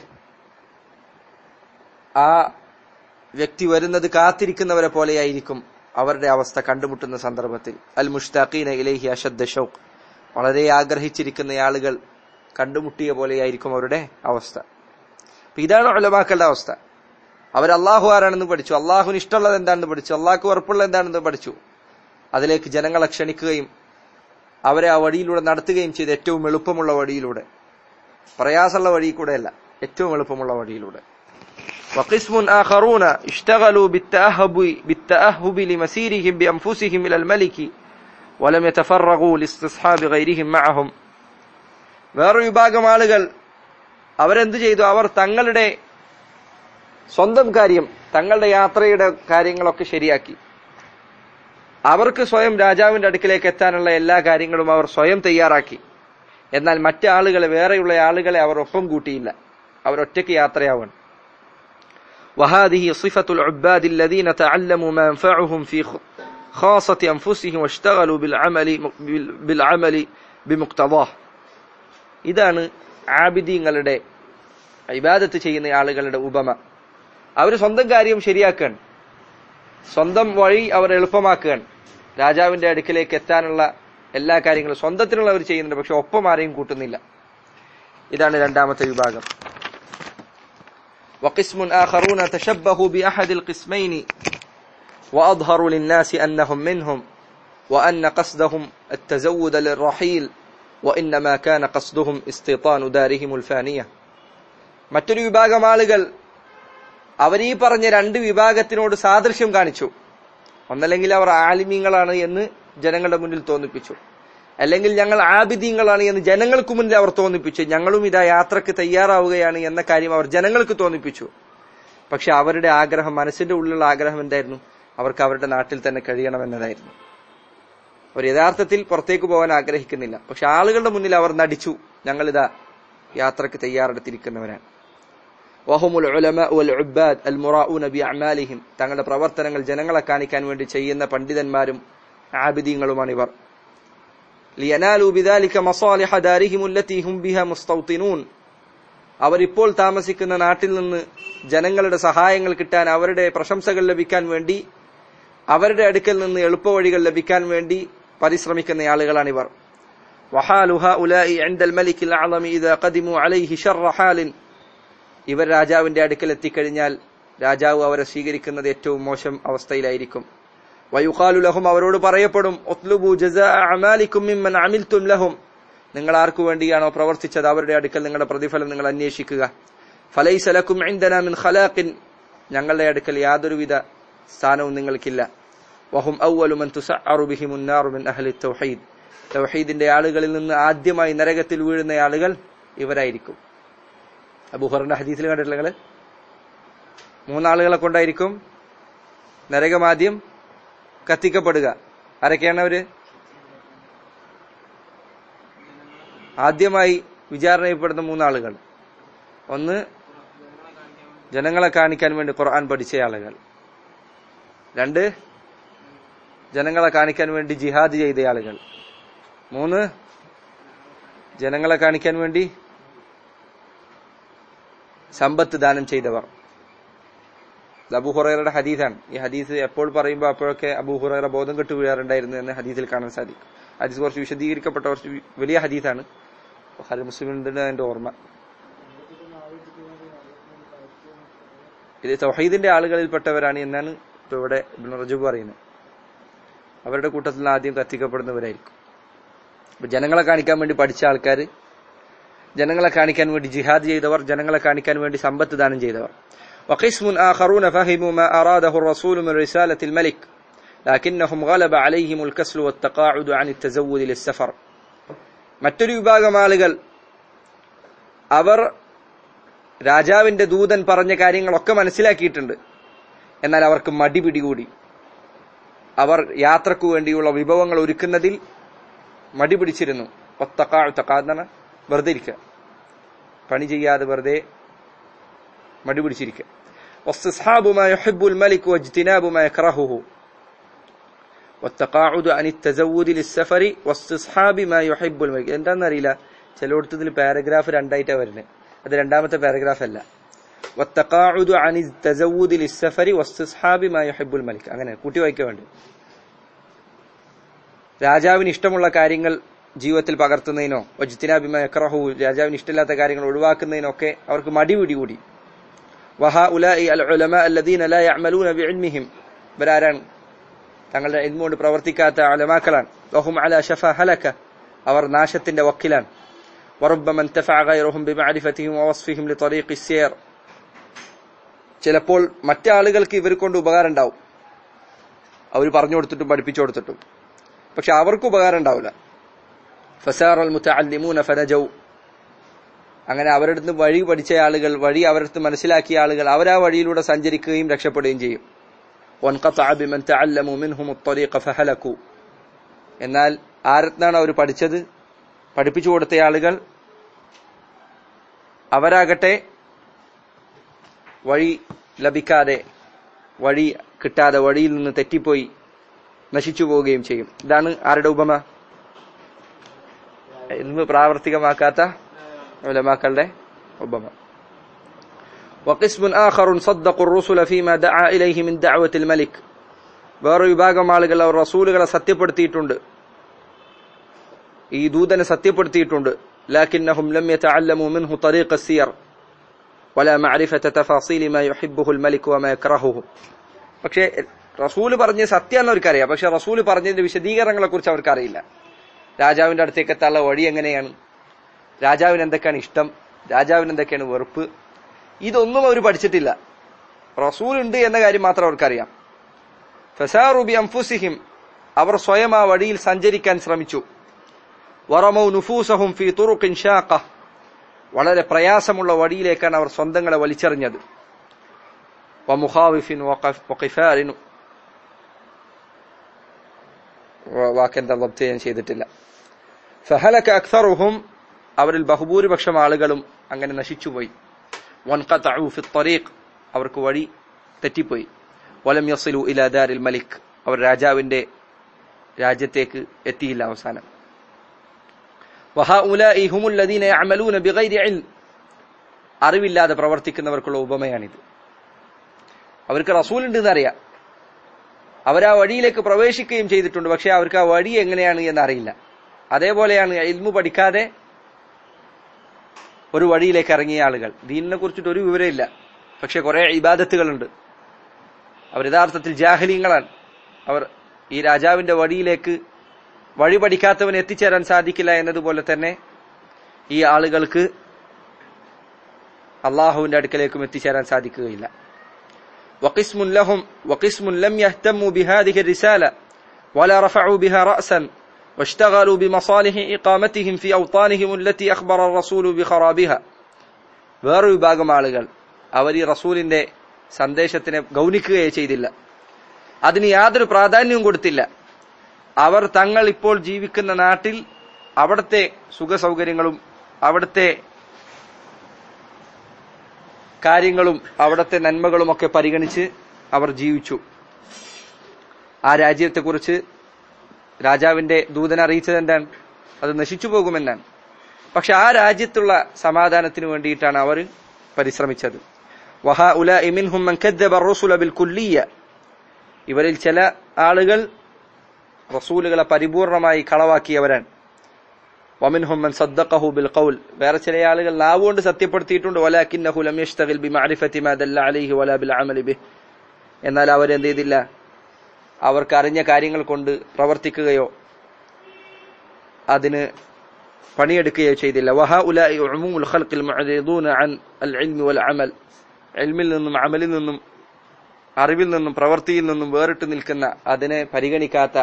ആ വ്യക്തി വരുന്നത് കാത്തിരിക്കുന്നവരെ പോലെയായിരിക്കും അവരുടെ അവസ്ഥ കണ്ടുമുട്ടുന്ന സന്ദർഭത്തിൽ അൽ മുഷ്താഖീന ഇലൈഹി അഷദ്ദ ഷൗഖ് വളരെ ആഗ്രഹിച്ചിരിക്കുന്ന ആളുകൾ കണ്ടുമുട്ടിയ പോലെയായിരിക്കും അവരുടെ അവസ്ഥ അപ്പൊ ഇതാണ് ഉലമാക്കളുടെ അവസ്ഥ അവർ അള്ളാഹു ആരാണെന്ന് പഠിച്ചു അള്ളാഹുവിന് ഇഷ്ടമുള്ളത് എന്താണെന്ന് പഠിച്ചു അള്ളാഹ്ക്ക് ഉറപ്പുള്ളത് എന്താണെന്ന് പഠിച്ചു അതിലേക്ക് ജനങ്ങളെ ക്ഷണിക്കുകയും അവരെ ആ വഴിയിലൂടെ നടത്തുകയും ചെയ്ത് ഏറ്റവും എളുപ്പമുള്ള വഴിയിലൂടെ പ്രയാസമുള്ള വഴി കൂടെയല്ല ഏറ്റവും എളുപ്പമുള്ള വഴിയിലൂടെ وقسم آخرون اشتغلوا بالتأهب, بالتأهب لمسيرهم بأنفسهم إلى الملك ولم يتفرغوا لاستصحاب غيرهم معهم വേറൊരു വിഭാഗം ആളുകൾ അവരെന്ത് ചെയ്തു അവർ തങ്ങളുടെ സ്വന്തം കാര്യം തങ്ങളുടെ യാത്രയുടെ കാര്യങ്ങളൊക്കെ ശരിയാക്കി അവർക്ക് സ്വയം രാജാവിന്റെ അടുക്കിലേക്ക് എത്താനുള്ള എല്ലാ കാര്യങ്ങളും അവർ സ്വയം തയ്യാറാക്കി എന്നാൽ മറ്റാളുകളെ വേറെയുള്ള ആളുകളെ അവർ ഒപ്പം കൂട്ടിയില്ല അവർ ഒറ്റയ്ക്ക് യാത്രയാവണം وهذه صفة العباد الذين تعلموا ما ينفعهم في خاصة أنفسهم واشتغلوا بالعمل بالعمل بمقتضاه ഇതാണ് ആബിദീങ്ങളുടെ ഇബാദത്ത് ചെയ്യുന്ന ആളുകളുടെ ഉപമ അവർ സ്വന്തം കാര്യം ശരിയാക്കാൻ സ്വന്തം വഴി അവർ എളുപ്പമാക്കുകയാണ് രാജാവിന്റെ അടുക്കിലേക്ക് എത്താനുള്ള എല്ലാ കാര്യങ്ങളും സ്വന്തത്തിനുള്ള അവർ ചെയ്യുന്നുണ്ട് പക്ഷെ ഒപ്പം ആരെയും കൂട്ടുന്നില്ല ഇതാണ് രണ്ടാമത്തെ വിഭാഗം وقسم آخرون تشبهوا بأحد القسمين وأظهروا للناس أنهم منهم وأن قصدهم التزود للرحيل وإنما كان قصدهم استيطان دارهم الفانية മറ്റൊരു വിഭാഗം ആളുകൾ അവരീ പറഞ്ഞ രണ്ട് വിഭാഗത്തിനോട് സാദൃശ്യം കാണിച്ചു ഒന്നല്ലെങ്കിൽ അവർ ആലിമീങ്ങളാണ് എന്ന് ജനങ്ങളുടെ മുന്നിൽ തോന്നിപ്പിച്ചു അല്ലെങ്കിൽ ഞങ്ങൾ ആബിദീങ്ങളാണ് എന്ന് ജനങ്ങൾക്ക് മുന്നിൽ അവർ തോന്നിപ്പിച്ചു ഞങ്ങളും ഇതാ യാത്രക്ക് തയ്യാറാവുകയാണ് എന്ന കാര്യം അവർ ജനങ്ങൾക്ക് തോന്നിപ്പിച്ചു പക്ഷെ അവരുടെ ആഗ്രഹം മനസ്സിന്റെ ഉള്ളിലുള്ള ആഗ്രഹം എന്തായിരുന്നു അവർക്ക് അവരുടെ നാട്ടിൽ തന്നെ കഴിയണമെന്നതായിരുന്നു അവർ യഥാർത്ഥത്തിൽ പുറത്തേക്ക് പോകാൻ ആഗ്രഹിക്കുന്നില്ല പക്ഷെ ആളുകളുടെ മുന്നിൽ അവർ നടിച്ചു ഞങ്ങളിതാ യാത്രക്ക് തയ്യാറെടുത്തിരിക്കുന്നവരാണ് വഹുമുൽ ഉലമ വൽ ഉബ്ബാദ് അൽ മുറാഊന ബി അമാലിഹിം തങ്ങളുടെ പ്രവർത്തനങ്ങൾ ജനങ്ങളെ കാണിക്കാൻ വേണ്ടി ചെയ്യുന്ന പണ്ഡിതന്മാരും ആബിദീങ്ങളുമാണ് ഇവർ ലിയനാലു ബിദാലിക മസാലിഹ ദാരിഹിം ഉല്ലത്തി ഹും ബിഹ മുസ്തൗത്തിനൂൻ അവരിപ്പോൾ താമസിക്കുന്ന നാട്ടിൽ നിന്ന് ജനങ്ങളുടെ സഹായങ്ങൾ കിട്ടാൻ അവരുടെ പ്രശംസകൾ ലഭിക്കാൻ വേണ്ടി അവരുടെ അടുക്കൽ നിന്ന് എളുപ്പവഴികൾ ലഭിക്കാൻ വേണ്ടി പരിശ്രമിക്കുന്ന ആളുകളാണിവർ വഹാലുഹ ഉലായി അൻദൽ മലിക്കിൽ അളമി ഇത് കദിമു അലൈഹി ഷർറ ഹാലിൻ ഇവർ രാജാവിന്റെ അടുക്കൽ എത്തിക്കഴിഞ്ഞാൽ രാജാവ് അവരെ സ്വീകരിക്കുന്നത് ഏറ്റവും മോശം അവസ്ഥയിലായിരിക്കും വയുഖാലു ലഹും അവരോട് പറയപ്പെടും ഒത്ലുബു ജസാ അമാലിക്കും മിമ്മൻ അമിൽത്തും ലഹും നിങ്ങൾ ആർക്കു വേണ്ടിയാണോ പ്രവർത്തിച്ചത് അവരുടെ അടുക്കൽ നിങ്ങളുടെ പ്രതിഫലം നിങ്ങൾ അന്വേഷിക്കുക ഫലൈസ ലക്കും ഇൻദന മിൻ ഖലാഖിൻ ഞങ്ങളുടെ അടുക്കൽ യാതൊരുവിധ സ്ഥാനവും നിങ്ങൾക്കില്ല വഹും അവ്വലു മൻ തുസഅറു ബിഹിമുൻ നാറു മിൻ അഹ്ലി തൗഹീദ് തൗഹീദിന്റെ ആളുകളിൽ നിന്ന് ആദ്യമായി നരകത്തിൽ വീഴുന്ന ആളുകൾ ഇവരായിരിക്കും അബൂഹറിന്റെ ഹദീസിൽ കണ്ടിട്ടില്ല നിങ്ങള് മൂന്നാളുകളെ കൊണ്ടായിരിക്കും നരകമാദ്യം കത്തിക്കപ്പെടുക ആരൊക്കെയാണ് അവര് ആദ്യമായി വിചാരണ ചെയ്യപ്പെടുന്ന മൂന്നാളുകൾ ഒന്ന് ജനങ്ങളെ കാണിക്കാൻ വേണ്ടി ഖുർആൻ പഠിച്ച ആളുകൾ രണ്ട് ജനങ്ങളെ കാണിക്കാൻ വേണ്ടി ജിഹാദ് ചെയ്ത ആളുകൾ മൂന്ന് ജനങ്ങളെ കാണിക്കാൻ വേണ്ടി സമ്പത്ത് ദാനം ചെയ്തവർ ഇത് അബൂ ഹുറൈറയുടെ ഹദീസാണ് ഈ ഹദീസ് എപ്പോൾ പറയുമ്പോൾ അപ്പോഴൊക്കെ അബൂ ഹുറൈറ ബോധം കെട്ട് വീഴാറുണ്ടായിരുന്നു എന്ന് ഹദീസിൽ കാണാൻ സാധിക്കും ഹദീസ് കുറച്ച് വിശദീകരിക്കപ്പെട്ട കുറച്ച് വി- വലിയ ഹദീസാണ് ഹരി മുസ്ലിമിന്റെ എന്റെ ഓർമ്മ ഇത് തൗഹീദിന്റെ ആളുകളിൽപ്പെട്ടവരാണ് എന്നാണ് ഇപ്പൊ ഇവിടെ ഇബ്നു റജബ് പറയുന്നത് അവരുടെ കൂട്ടത്തിൽ നിന്ന് ആദ്യം കത്തിക്കപ്പെടുന്നവരായിരിക്കും അപ്പൊ ജനങ്ങളെ കാണിക്കാൻ വേണ്ടി പഠിച്ച ആൾക്കാർ ജനങ്ങളെ കാണിക്കാൻ വേണ്ടി ജിഹാദ് ചെയ്തവർ ജനങ്ങളെ കാണിക്കാൻ വേണ്ടി സമ്പത്ത് ദാനം ചെയ്തവർ وقسم آخرون فهموا ما أراده الرسول من رسالة الملك لكنهم غلب عليهم الكسل والتقاعد عن التزود للسفر മറ്റൊരു വിഭാഗം ആളുകൾ അവർ രാജാവിന്റെ ദൂതൻ പറഞ്ഞ കാര്യങ്ങളൊക്കെ മനസ്സിലാക്കിയിട്ടുണ്ട് എന്നാൽ അവർക്ക് മടി പിടികൂടി അവർ യാത്രക്കു വേണ്ടിയുള്ള വിഭവങ്ങൾ ഒരുക്കുന്നതിൽ മടി പിടിച്ചിരുന്നു ഒത്തക്കാ തക്കാ എന്ന് പറഞ്ഞാൽ വെറുതെ ഇരിക്കുക പണി ചെയ്യാതെ വെറുതെ മടി പിടിച്ചിരിക്കുക واستصحاب ما يحب الملك واجتناب ما يكرهه والتقاعد عن التزود للسفر واستصحاب ما يحب الملك എന്താണെന്നറിയില്ല ചിലയിടത്തതിൽ പാരഗ്രാഫ് രണ്ടായിട്ടാണ് വരുന്നത് അത് രണ്ടാമത്തെ പാരഗ്രാഫ് അല്ല والتقاعد عن التزود للسفر واستصحاب ما يحب الملك അങ്ങനെ കൂട്ടി വായിക്കാൻ വേണ്ടി രാജാവിന് ഇഷ്ടമുള്ള കാര്യങ്ങൾ ജീവിതത്തിൽ പകർത്തുന്നതിനോ വജ്തിനാബിമ യക്രഹു രാജാവിന് ഇഷ്ടമില്ലാത്ത കാര്യങ്ങൾ ഒഴിവാക്കുന്നതിനൊക്കെ അവർക്ക് മടി പിടികൂടി വഹ ഉലായി അൽ ഉലമ അല്ലദീന ലാ യഅമലൂന ബിഇൽമിഹിം ഇവരാരാണ് തങ്ങളുടെ ഇൽമ കൊണ്ട് പ്രവർത്തിക്കാത്ത അലമാക്കളാണ് വഹും അല ഷഫ ഹലക അവർ നാശത്തിന്റെ വക്കിലാണ് وربما انتفع غيرهم بمعرفتهم ووصفهم لطريق السير ചിലപ്പോൾ മറ്റാളുകൾക്ക് ഇവർ കൊണ്ട് ഉപകാരം ഉണ്ടാവും അവർ പറഞ്ഞു കൊടുത്തിട്ടും പഠിപ്പിച്ചു കൊടുത്തിട്ടും പക്ഷെ അവർക്ക് ഉപകാരം ഉണ്ടാവില്ല ഫസാർ അൽ മുത്തഅല്ലിമൂന ഫനജൗ അങ്ങനെ അവരുടെ അടുത്ത് വഴി പഠിച്ച ആളുകൾ വഴി അവരുടെ അടുത്ത് മനസ്സിലാക്കിയ ആളുകൾ അവർ ആ വഴിയിലൂടെ സഞ്ചരിക്കുകയും രക്ഷപ്പെടുകയും ചെയ്യും وانقطع بمن تعلموا منهم الطريق فهلكوا എന്നാൽ ആരത്നാണ് അവർ പഠിച്ചത് പഠിപ്പിച്ചു കൊടുത്ത ആളുകൾ അവരാകട്ടെ വഴി ലഭിക്കാതെ വഴി കിട്ടാതെ വഴിയിൽ നിന്ന് തെറ്റിപ്പോയി നശിച്ചു പോവുകയും ചെയ്യും ഇതാണ് ആരുടെ ഉപമ ഇൽമ് പ്രാവർത്തികമാക്കാത്ത ഉലമാക്കളുടെ ഉപമ وقسم آخر صدقوا الرسل فيما دعا إليه من دعوة الملك വേറെ വിഭാഗം ആളുകൾ അവർ റസൂലുകളെ സത്യപ്പെടുത്തിയിട്ടുണ്ട് ഈ ദൂതനെ സത്യപ്പെടുത്തിയിട്ടുണ്ട് لكنهم لم يتعلموا منه طريق السير ولا معرفة تفاصيل ما يحبه الملك وما يكرهه പക്ഷേ റസൂല് പറഞ്ഞ സത്യാന്ന് അവർക്കറിയാം പക്ഷെ റസൂല് പറഞ്ഞതിന്റെ വിശദീകരണങ്ങളെ കുറിച്ച് അവർക്കറിയില്ല രാജാവിന്റെ അടുത്തേക്ക് എത്താനുള്ള വഴി എങ്ങനെയാണ് രാജാവിന് എന്തൊക്കെയാണ് ഇഷ്ടം രാജാവിന് എന്തൊക്കെയാണ് വെറുപ്പ് ഇതൊന്നും അവർ പഠിച്ചിട്ടില്ല റസൂൽ ഉണ്ട് എന്ന കാര്യം മാത്രം അവർക്കറിയാം ഫസാറുബി അംഫുസിഹിം അവർ സ്വയം ആ വഴിയിൽ സഞ്ചരിക്കാൻ ശ്രമിച്ചു വറമൗ നുഫൂസഹും ഫി തുറുഖിൻ ഷാഖ വളരെ പ്രയാസമുള്ള വഴിയിലേക്കാണ് അവർ സ്വന്തങ്ങളെ വലിച്ചെറിഞ്ഞത് വമുഖാവിഫിൻ വഖഫ്- വഖിഫാരിൻ വ- വാക്കെന്താ ലബ്ത് ഞാൻ ചെയ്തിട്ടില്ല ഫഹലക അക്സറുഹും അവരിൽ ബഹുഭൂരിപക്ഷം ആളുകളും അങ്ങനെ നശിച്ചുപോയി വൻഖതഉ ഫി ത്വരീഖ് അവർക്ക് വഴി തെറ്റിപ്പോയി വലം യസിലു ഇലാ ദാരിൽ മലിക് അവർ രാജാവിന്റെ രാജ്യത്തേക്ക് എത്തിയില്ല അവസാനം വഹഉലാഇ ഹുമുൽ ലദീന യഅമലൂന ബിഗൈരി ഇൽം അറിവില്ലാതെ പ്രവർത്തിക്കുന്നവർക്കുള്ള ഉപമയാണിത് അവർക്ക് റസൂൽ ഉണ്ടെന്ന് അറിയാം അവർ ആ വഴിയിലേക്ക് പ്രവേശിക്കുകയും ചെയ്തിട്ടുണ്ട് പക്ഷെ അവർക്ക് ആ വഴി എങ്ങനെയാണ് എന്ന് അറിയില്ല അതേപോലെയാണ് ഇൽമു പഠിക്കാതെ ഒരു വഴിയിലേക്ക് ഇറങ്ങിയ ആളുകൾ ദീനിനെ കുറിച്ചിട്ട് ഒരു വിവരമില്ല പക്ഷെ കുറെ ഇബാദത്തുകളുണ്ട് അവർ യഥാർത്ഥത്തിൽ ജാഹലീങ്ങളാണ് അവർ ഈ രാജാവിന്റെ വഴിയിലേക്ക് വഴി പഠിക്കാത്തവന് എത്തിച്ചേരാൻ സാധിക്കില്ല എന്നതുപോലെ തന്നെ ഈ ആളുകൾക്ക് അള്ളാഹുവിന്റെ അടുക്കലേക്കും എത്തിച്ചേരാൻ സാധിക്കുകയില്ല وقسم لهم وقسم لم يهتموا بهذه الرسالة ولا رفعوا بها رأسا واشتغلوا بمصالح إقامتهم في أوطانهم التي أخبر الرسول بخرابها വേറൊരു വിഭാഗം ആളുകൾ അവർ ഈ റസൂലിന്റെ സന്ദേശത്തിനെ ഗൗനിക്കുകയേ ചെയ്തില്ല അതിന് യാതൊരു പ്രാധാന്യവും കൊടുത്തില്ല അവർ തങ്ങൾ ഇപ്പോൾ ജീവിക്കുന്ന നാട്ടിൽ അവിടുത്തെ സുഖ സൗകര്യങ്ങളും അവിടുത്തെ കാര്യങ്ങളും അവിടുത്തെ നന്മകളും ഒക്കെ പരിഗണിച്ച് അവർ ജീവിച്ചു ആ രാജ്യത്തെക്കുറിച്ച് രാജാവിന്റെ ദൂതൻ അറിയിച്ചത് എന്താണ് അത് നശിച്ചു പോകുമെന്നാണ് പക്ഷെ ആ രാജ്യത്തുള്ള സമാധാനത്തിന് വേണ്ടിയിട്ടാണ് അവർ പരിശ്രമിച്ചത് വഹാ ഉല ഇമിൻഹും മൻ കദ്ദബ الرسل بالكلية ഇവരിൽ ചില ആളുകൾ റസൂലുകളെ പരിപൂർണമായി കളവാക്കിയവരാണ് വമിൻഹും മൻ സദ്ദഖഹു ബിൽ ഖൗൽ വേറെ ചില ആളുകൾ നാവുകൊണ്ട് സത്യപ്പെടുത്തിയിട്ടുണ്ട് വലാകിന്നഹു ലം യഷ്തഗിൽ ബിമഅരിഫതി മാ ദല്ല അലൈഹി വലാ ബിൽ അമലി ബിഹ് എന്നാൽ അവർ എന്ത് ചെയ്തില്ല അവർക്ക് അറിഞ്ഞ കാര്യങ്ങൾ കൊണ്ട് പ്രവർത്തിക്കുകയോ അതിന് പണിയെടുക്കുകയോ ചെയ്തില്ല വഹാ ഉലായി ഉമുൽ ഖൽഖിൽ മുഅരിദൂന അൻ അൽ ഇൽമി വൽ അമൽ ഇൽമിൽ നിന്നും അമലിൽ നിന്നും അറിവിൽ നിന്നും പ്രവൃത്തിയിൽ നിന്നും വേറിട്ട് നിൽക്കുന്ന അതിനെ പരിഗണിക്കാത്ത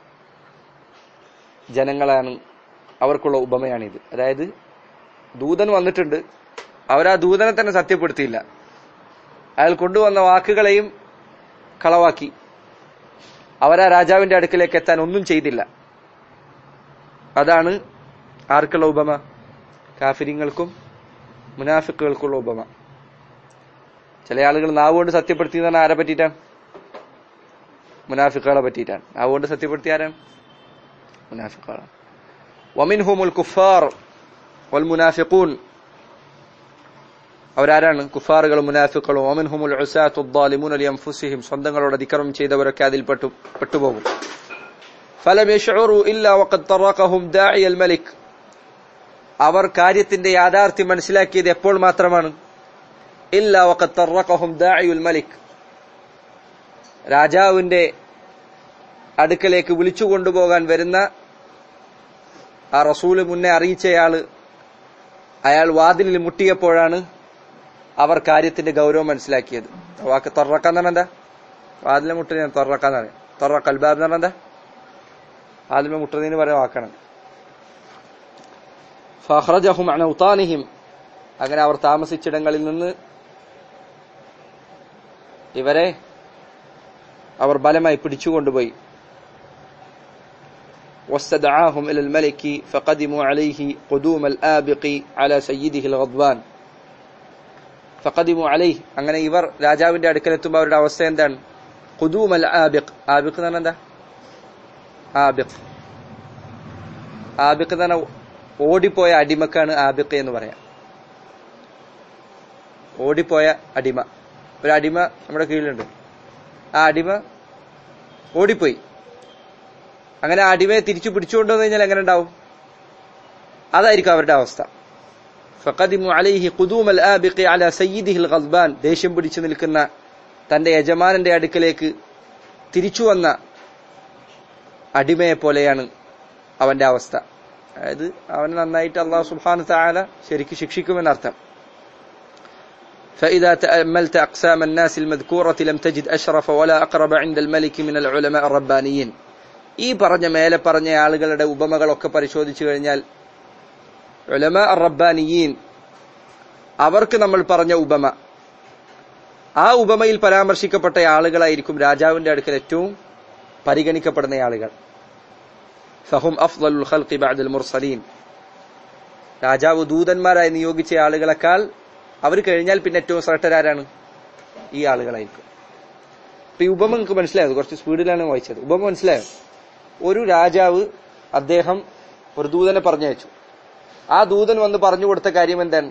ജനങ്ങളാണ് അവർക്കുള്ള ഉപമയാണിത് അതായത് ദൂതൻ വന്നിട്ടുണ്ട് അവരാ ദൂതനെ തന്നെ സത്യപ്പെടുത്തിയില്ല അയാൾ കൊണ്ടുവന്ന വാക്കുകളെയും കളവാക്കി അവരാ രാജാവിന്റെ അടുക്കിലേക്ക് എത്താൻ ഒന്നും ചെയ്തില്ല അതാണ് ആർക്കുള്ള ഉപമ കാഫിരിങ്ങൾക്കും മുനാഫിക്കുകൾക്കുള്ള ഉപമ ചില ആളുകൾ നാവുകൊണ്ട് സത്യപ്പെടുത്തി എന്ന് പറഞ്ഞാൽ ആരെ പറ്റിയിട്ടാണ് മുനാഫിക്കുകളെ പറ്റിയിട്ടാണ് നാവുകൊണ്ട് സത്യപ്പെടുത്തി ആരാണ് മുനാഫിക്കുകളാണ് വമിൻഹുമുൽ കുഫാർ വൽ മുനാഫിഖൂൻ അവരാരാണ് കുഫാറുകളും മുനാഫിക്കളും ഒമിൻഹുമുൽ ഉസാത്തു ദ്ദാലിമൂൻ അലി അൻഫുസിഹിം സ്വന്തങ്ങളോട് അതിക്രമം ചെയ്തവരൊക്കെ അതിൽ പെട്ടു പെട്ടുപോകും ഫലം യശ്ഉറു ഇല്ലാ വഖദ് തറഖഹും ദാഇയൽ മലിക് അവർ കാര്യത്തിന്റെ യാഥാർത്ഥ്യം മനസ്സിലാക്കിയത് എപ്പോൾ മാത്രമാണ് ഇല്ലാ വഖദ് തറഖഹും ദാഇയുൽ മലിക് രാജാവിന്റെ അടുക്കലേക്ക് വിളിച്ചു കൊണ്ടുപോകാൻ വരുന്ന ആ റസൂല് മുന്നേ അറിയിച്ചയാള് അയാൾ വാതിലിൽ മുട്ടിയപ്പോഴാണ് അവർ കാര്യത്തിന്റെ ഗൗരവം മനസ്സിലാക്കിയത് വാക്ക് തൊറക്കാന്ന് പറഞ്ഞാൽ എന്താ വാതിലെ മുട്ടിനെ തൊറക്കാന്ന് പറയാം തൊറ കൽബാബ് എന്ന് പറഞ്ഞാൽ എന്താ വാതിലെ മുട്ടുന്നതിന് പറയാൻ വാക്കാണ് ഫഹ്റജഹും അനൗതാനിഹിം അങ്ങനെ അവർ താമസിച്ചിടങ്ങളിൽ നിന്ന് ഇവരെ അവർ ബലമായി പിടിച്ചുകൊണ്ടുപോയി واستدعاهم إلى الملك فقدموا عليه قدوم الآبق على سيده الغضبان فقدموا عليه അങ്ങനെ ഇവർ രാജാവിന്റെ അടുക്കലെത്തുമ്പോൾ അവരുടെ അവസ്ഥ എന്താണ് ഖുദൂം അൽ ആബിഖ് ആബിഖ് എന്ന് പറഞ്ഞാൽ എന്താ ആബിഖ് ആബിഖ് എന്ന് പറഞ്ഞാൽ ഓടിപ്പോയ അടിമക്കാണ് ആബിഖ് എന്ന് പറയാം ഓടിപ്പോയ അടിമ ഒരു അടിമ നമ്മുടെ കീഴിലുണ്ട് ആ അടിമ ഓടിപ്പോയി അങ്ങനെ ആ അടിമയെ തിരിച്ചു പിടിച്ചുകൊണ്ടുവന്നു കഴിഞ്ഞാൽ എങ്ങനെ ഉണ്ടാവും അതായിരിക്കും അവരുടെ അവസ്ഥ ഫഖദിമു അലൈഹി ഖുദൂം അൽ ആബിഖി അല സയ്യിദിഹി അൽ ഗദ്ബാൻ ദേഷ്യം പിടിച്ചു നിൽക്കുന്ന തന്റെ യജമാനന്റെ അടുക്കലേക്ക് തിരിച്ചു വന്ന അടിമയെ പോലെയാണ് അവന്റെ അവസ്ഥ അതായത് അവനെ നന്നായിട്ട് അള്ളാഹു സുബ്ഹാനഹു തആല ശരിക്ക് ശിക്ഷിക്കുമെന്നർത്ഥം فإذا تأملت أقسام الناس المذكورة لم تجد أشرف ولا أقرب عند الملك من العلماء الربانيين ഈ പറഞ്ഞ മേലെ പറഞ്ഞ ആളുകളുടെ ഉപമകളൊക്കെ പരിശോധിച്ചു കഴിഞ്ഞാൽ ഉലമ റബ്ബാനിയീൻ അവർക്ക് നമ്മൾ പറഞ്ഞ ഉപമ ആ ഉപമയിൽ പരാമർശിക്കപ്പെട്ട ആളുകളായിരിക്കും രാജാവിന്റെ അടുക്കൽ ഏറ്റവും പരിഗണിക്കപ്പെടുന്ന ആളുകൾ ഫഹും അഫ്ദലുൽ ഖൽഖി ബഅദൽ മുർസലീൻ രാജാവ് ദൂതന്മാരായി നിയോഗിച്ച ആളുകളെക്കാൾ അവർ കഴിഞ്ഞാൽ പിന്നെ ഏറ്റവും ശ്രേഷ്ഠരാരാണ് ഈ ആളുകളായിരിക്കും ഇപ്പൊ ഈ ഉപമ നിങ്ങൾക്ക് മനസ്സിലായത് കുറച്ച് സ്പീഡിലാണ് വായിച്ചത് ഉപമ മനസ്സിലായോ ഒരു രാജാവ് അദ്ദേഹം ഒരു ദൂതനെ പറഞ്ഞയച്ചു ആ ദൂതൻ വന്ന് പറഞ്ഞു കൊടുത്ത കാര്യം എന്താണ്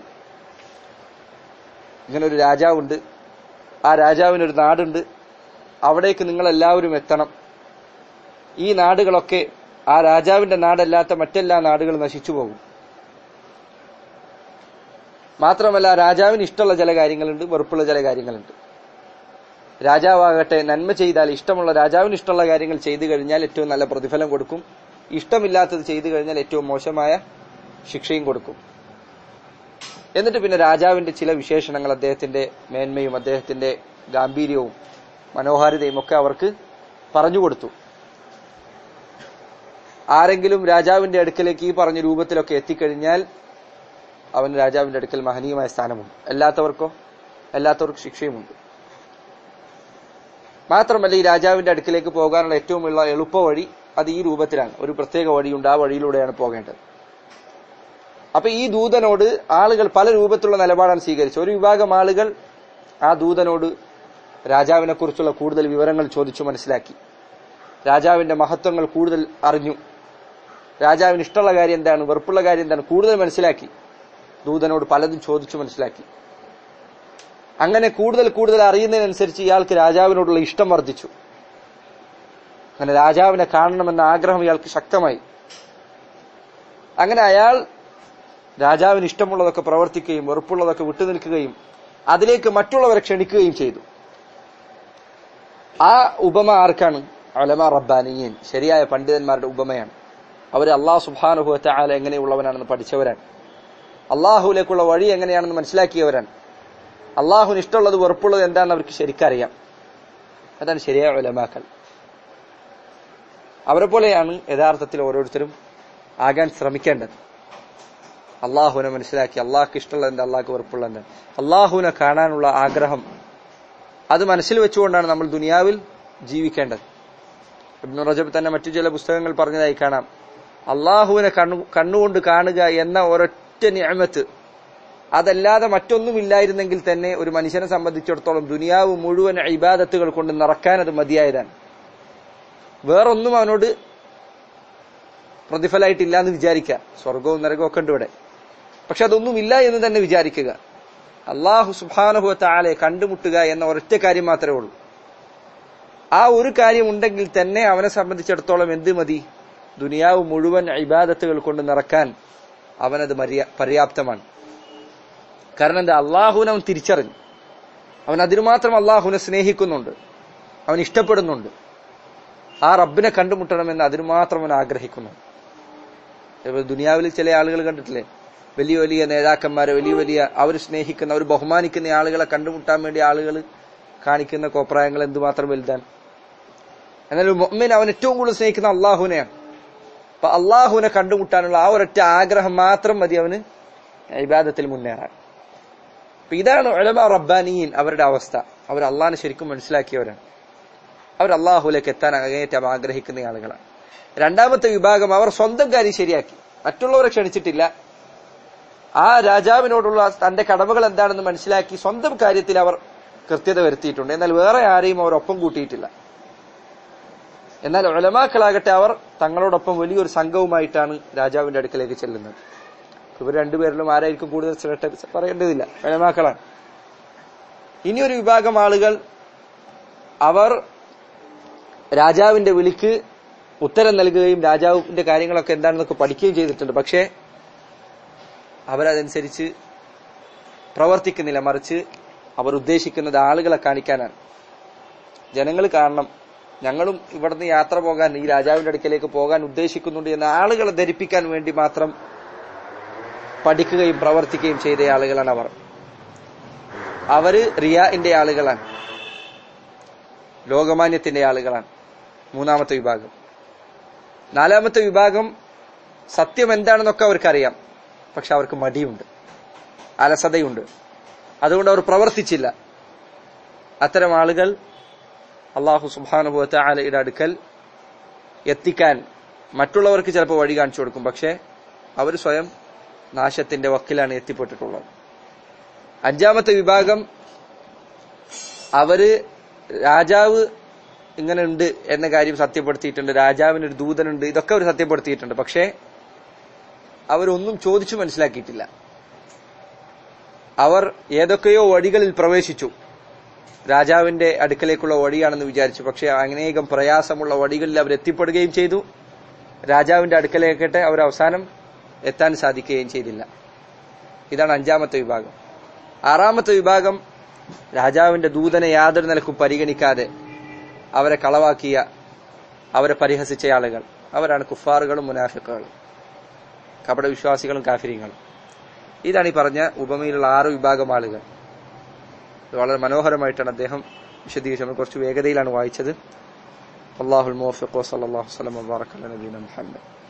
ഇങ്ങനെ ഒരു രാജാവുണ്ട് ആ രാജാവിനൊരു നാടുണ്ട് അവിടേക്ക് നിങ്ങൾ എല്ലാവരും എത്തണം ഈ നാടുകളൊക്കെ ആ രാജാവിന്റെ നാടല്ലാത്ത മറ്റെല്ലാ നാടുകളും നശിച്ചു പോകും മാത്രമല്ല രാജാവിന് ഇഷ്ടമുള്ള ചില കാര്യങ്ങളുണ്ട് വെറുപ്പുള്ള ചില കാര്യങ്ങളുണ്ട് രാജാവാകട്ടെ നന്മ ചെയ്താൽ ഇഷ്ടമുള്ള രാജാവിന് ഇഷ്ടമുള്ള കാര്യങ്ങൾ ചെയ്തു കഴിഞ്ഞാൽ ഏറ്റവും നല്ല പ്രതിഫലം കൊടുക്കും ഇഷ്ടമില്ലാത്തത് ചെയ്തു കഴിഞ്ഞാൽ ഏറ്റവും മോശമായ ശിക്ഷയും കൊടുക്കും എന്നിട്ട് പിന്നെ രാജാവിന്റെ ചില വിശേഷണങ്ങൾ അദ്ദേഹത്തിന്റെ മേന്മയും അദ്ദേഹത്തിന്റെ ഗാംഭീര്യവും മനോഹാരിതയും ഒക്കെ അവർക്ക് പറഞ്ഞു കൊടുത്തു ആരെങ്കിലും രാജാവിന്റെ അടുക്കലേക്ക് ഈ പറഞ്ഞ രൂപത്തിലൊക്കെ എത്തിക്കഴിഞ്ഞാൽ അവൻ രാജാവിന്റെ അടുക്കൽ മഹനീയമായ സ്ഥാനമുണ്ട് അല്ലാത്തവർക്കോ അല്ലാത്തവർക്ക് ശിക്ഷയുമുണ്ട് മാത്രമല്ല ഈ രാജാവിന്റെ അടുക്കിലേക്ക് പോകാനുള്ള ഏറ്റവും ഉള്ള എളുപ്പ വഴി അത് ഈ രൂപത്തിലാണ് ഒരു പ്രത്യേക വഴിയുണ്ട് ആ വഴിയിലൂടെയാണ് പോകേണ്ടത് അപ്പൊ ഈ ദൂതനോട് ആളുകൾ പല രൂപത്തിലുള്ള നിലപാടാണ് സ്വീകരിച്ചത് ഒരു വിഭാഗം ആളുകൾ ആ ദൂതനോട് രാജാവിനെ കുറിച്ചുള്ള കൂടുതൽ വിവരങ്ങൾ ചോദിച്ചു മനസ്സിലാക്കി രാജാവിന്റെ മഹത്വങ്ങൾ കൂടുതൽ അറിഞ്ഞു രാജാവിന് ഇഷ്ടമുള്ള കാര്യം എന്താണ് വെറുപ്പുള്ള കാര്യം എന്താണ് കൂടുതൽ മനസ്സിലാക്കി ദൂതനോട് പലതും ചോദിച്ചു മനസ്സിലാക്കി അങ്ങനെ കൂടുതൽ കൂടുതൽ അറിയുന്നതിനനുസരിച്ച് ഇയാൾക്ക് രാജാവിനോടുള്ള ഇഷ്ടം വർദ്ധിച്ചു അങ്ങനെ രാജാവിനെ കാണണമെന്ന ആഗ്രഹം ഇയാൾക്ക് ശക്തമായി അങ്ങനെ അയാൾ രാജാവിന് ഇഷ്ടമുള്ളതൊക്കെ പ്രവർത്തിക്കുകയും വെറുപ്പുള്ളതൊക്കെ വിട്ടുനിൽക്കുകയും അതിലേക്ക് മറ്റുള്ളവരെ ക്ഷണിക്കുകയും ചെയ്തു ആ ഉപമ ആർക്കാണ് അലമ റബ്ബാനിയൻ ശരിയായ പണ്ഡിതന്മാരുടെ ഉപമയാണ് അവർ അള്ളാഹു സുബാനുഭവത്തെ ആല എങ്ങനെയുള്ളവനാണെന്ന് പഠിച്ചവരാണ് അള്ളാഹുവിലേക്കുള്ള വഴി എങ്ങനെയാണെന്ന് മനസ്സിലാക്കിയവരാണ് അള്ളാഹുവിന് ഇഷ്ടമുള്ളത് വെറുപ്പുള്ളത് എന്താണെന്ന് അവർക്ക് ശരിക്കറിയാം അതാണ് ശരിയായ ഉലമാക്കൾ അവരെ പോലെയാണ് യഥാർത്ഥത്തിൽ ഓരോരുത്തരും ആകാൻ ശ്രമിക്കേണ്ടത് അള്ളാഹുവിനെ മനസ്സിലാക്കി അള്ളാഹ്ക്ക് ഇഷ്ടമുള്ളത് എന്താ അള്ളാഹ്ക്ക് വെറുപ്പുള്ളത് എന്താ അള്ളാഹുവിനെ കാണാനുള്ള ആഗ്രഹം അത് മനസ്സിൽ വെച്ചുകൊണ്ടാണ് നമ്മൾ ദുനിയാവിൽ ജീവിക്കേണ്ടത് ഇബ്നു റജബ് തന്നെ മറ്റു ചില പുസ്തകങ്ങൾ പറഞ്ഞതായി കാണാം അള്ളാഹുവിനെ കണ്ണു കണ്ണുകൊണ്ട് കാണുക എന്ന ഒരൊറ്റ നിയമത്ത് അതല്ലാതെ മറ്റൊന്നുമില്ലായിരുന്നെങ്കിൽ തന്നെ ഒരു മനുഷ്യനെ സംബന്ധിച്ചിടത്തോളം ദുനിയാവ് മുഴുവൻ ഇബാദത്തുകൾ കൊണ്ട് നിറക്കാൻ അത് മതിയായതാണ് വേറൊന്നും അവനോട് പ്രതിഫലമായിട്ടില്ല എന്ന് വിചാരിക്കുക സ്വർഗവും നരകവും ഒക്കെ ഉണ്ട് ഇവിടെ പക്ഷെ അതൊന്നും ഇല്ല എന്ന് തന്നെ വിചാരിക്കുക അള്ളാഹു സുബാനുഭവത്തെ ആളെ കണ്ടുമുട്ടുക എന്ന ഒരൊറ്റ കാര്യം മാത്രമേ ഉള്ളൂ ആ ഒരു കാര്യം ഉണ്ടെങ്കിൽ തന്നെ അവനെ സംബന്ധിച്ചിടത്തോളം എന്ത് മതി ദുനിയാവ് മുഴുവൻ ഇബാദത്തുകൾ കൊണ്ട് നിറക്കാൻ അവനത് മര്യ- പര്യാപ്തമാണ് കാരണം എന്താ അള്ളാഹുവിനെ അവൻ തിരിച്ചറിഞ്ഞു അവൻ അതിനു മാത്രം അള്ളാഹുവിനെ സ്നേഹിക്കുന്നുണ്ട് അവൻ ഇഷ്ടപ്പെടുന്നുണ്ട് ആ റബ്ബിനെ കണ്ടുമുട്ടണമെന്ന് അതിനു മാത്രം അവൻ ആഗ്രഹിക്കുന്നു ഇപ്പൊ ദുനിയാവിൽ ചില ആളുകൾ കണ്ടിട്ടില്ലേ വലിയ വലിയ നേതാക്കന്മാരെ വലിയ വലിയ അവർ സ്നേഹിക്കുന്ന അവർ ബഹുമാനിക്കുന്ന ആളുകളെ കണ്ടുമുട്ടാൻ വേണ്ടി ആളുകൾ കാണിക്കുന്ന കോപ്രായങ്ങൾ എന്തുമാത്രം വലുതാണ് എന്നാൽ ഒരു മുഅ്മിൻ അവൻ ഏറ്റവും കൂടുതൽ സ്നേഹിക്കുന്ന അള്ളാഹുവിനെയാണ് അപ്പൊ അള്ളാഹുവിനെ കണ്ടുമുട്ടാനുള്ള ആ ഒരൊറ്റ ആഗ്രഹം മാത്രം മതി അവന് ഇബാദത്തിൽ മുന്നേറാൻ അപ്പൊ ഇതാണ് ഉലമ റബ്ബാനിയീൻ അവരുടെ അവസ്ഥ അവർ അള്ളാഹിനെ ശരിക്കും മനസ്സിലാക്കിയവരാണ് അവർ അള്ളാഹുലേക്ക് എത്താൻ അങ്ങേറ്റം ആഗ്രഹിക്കുന്ന ആളുകളാണ് രണ്ടാമത്തെ വിഭാഗം അവർ സ്വന്തം കാര്യം ശരിയാക്കി മറ്റുള്ളവരെ ക്ഷണിച്ചിട്ടില്ല ആ രാജാവിനോടുള്ള തന്റെ കടമകൾ എന്താണെന്ന് മനസ്സിലാക്കി സ്വന്തം കാര്യത്തിൽ അവർ കൃത്യത വരുത്തിയിട്ടുണ്ട് എന്നാൽ വേറെ ആരെയും അവർ ഒപ്പം കൂട്ടിയിട്ടില്ല എന്നാൽ ഉലമാക്കളാകട്ടെ അവർ തങ്ങളോടൊപ്പം വലിയൊരു സംഘവുമായിട്ടാണ് രാജാവിന്റെ അടുക്കലേക്ക് ചെല്ലുന്നത് ഇവർ രണ്ടുപേരിലും ആരായിരിക്കും കൂടുതൽ ശ്രേഷ്ഠ പറയേണ്ടതില്ല ഉലമാക്കളാണ് ഇനിയൊരു വിഭാഗം ആളുകൾ അവർ രാജാവിന്റെ വിളിക്ക് ഉത്തരം നൽകുകയും രാജാവിന്റെ കാര്യങ്ങളൊക്കെ എന്താണെന്നൊക്കെ പഠിക്കുകയും ചെയ്തിട്ടുണ്ട് പക്ഷേ അവരതനുസരിച്ച് പ്രവർത്തിക്കുന്നില്ല മറിച്ച് അവർ ഉദ്ദേശിക്കുന്നത് ആളുകളെ കാണിക്കാനാണ് ജനങ്ങൾ കാണണം ഞങ്ങളും ഇവിടുന്ന് യാത്ര പോകാൻ ഈ രാജാവിന്റെ അടുക്കലേക്ക് പോകാൻ ഉദ്ദേശിക്കുന്നുണ്ട് എന്ന ആളുകളെ ധരിപ്പിക്കാൻ വേണ്ടി മാത്രം പഠിക്കുകയും പ്രവർത്തിക്കുകയും ചെയ്ത ആളുകളാണ് അവർ അവര് റിയാന്റെ ആളുകളാണ് ലോകമാന്യത്തിന്റെ ആളുകളാണ് മൂന്നാമത്തെ വിഭാഗം നാലാമത്തെ വിഭാഗം സത്യം എന്താണെന്നൊക്കെ അവർക്കറിയാം പക്ഷെ അവർക്ക് മടിയുണ്ട് അലസതയുണ്ട് അതുകൊണ്ട് അവർ പ്രവർത്തിച്ചില്ല അത്തരം ആളുകൾ അള്ളാഹു സുബാനുഭവത്തെ ആലയുടെ അടുക്കൽ എത്തിക്കാൻ മറ്റുള്ളവർക്ക് ചിലപ്പോൾ വഴി കാണിച്ചു കൊടുക്കും പക്ഷെ അവർ സ്വയം നാശത്തിന്റെ വക്കിലാണ് എത്തിപ്പെട്ടിട്ടുള്ളത് അഞ്ചാമത്തെ വിഭാഗം അവര് രാജാവ് ഇങ്ങനെ ഉണ്ട് എന്ന കാര്യം സത്യപ്പെടുത്തിയിട്ടുണ്ട് രാജാവിന് ഒരു ദൂതനുണ്ട് ഇതൊക്കെ അവർ സത്യപ്പെടുത്തിയിട്ടുണ്ട് പക്ഷേ അവരൊന്നും ചോദിച്ചു മനസ്സിലാക്കിയിട്ടില്ല അവർ ഏതൊക്കെയോ വഴികളിൽ പ്രവേശിച്ചു രാജാവിന്റെ അടുക്കലേക്കുള്ള വഴിയാണെന്ന് വിചാരിച്ചു പക്ഷെ അനേകം പ്രയാസമുള്ള വഴികളിൽ അവർ എത്തിപ്പെടുകയും ചെയ്തു രാജാവിന്റെ അടുക്കലേക്കട്ടെ അവർ അവസാനം എത്താൻ സാധിക്കുകയും ചെയ്തില്ല ഇതാണ് അഞ്ചാമത്തെ വിഭാഗം ആറാമത്തെ വിഭാഗം രാജാവിന്റെ ദൂതനെ യാതൊരു നിലക്കും പരിഗണിക്കാതെ അവരെ കളവാക്കിയ അവരെ പരിഹസിച്ച ആളുകൾ അവരാണ് കുഫാറുകളും മുനാഫിക്കുകളും കപട വിശ്വാസികളും കാഫിരിങ്ങളും ഇതാണ് ഈ പറഞ്ഞ ഉപമയിലുള്ള ആറ് വിഭാഗം ആളുകൾ ഇത് വളരെ മനോഹരമായിട്ടാണ് അദ്ദേഹം വിശദീകരിച്ചത് നമ്മൾ കുറച്ച് വേഗതയിലാണ് വായിച്ചത് അള്ളാഹുൽ മോഫിഖ് വസല്ലാഹു വസ്ലം വബാറക്കല നബീന മുഹമ്മദ്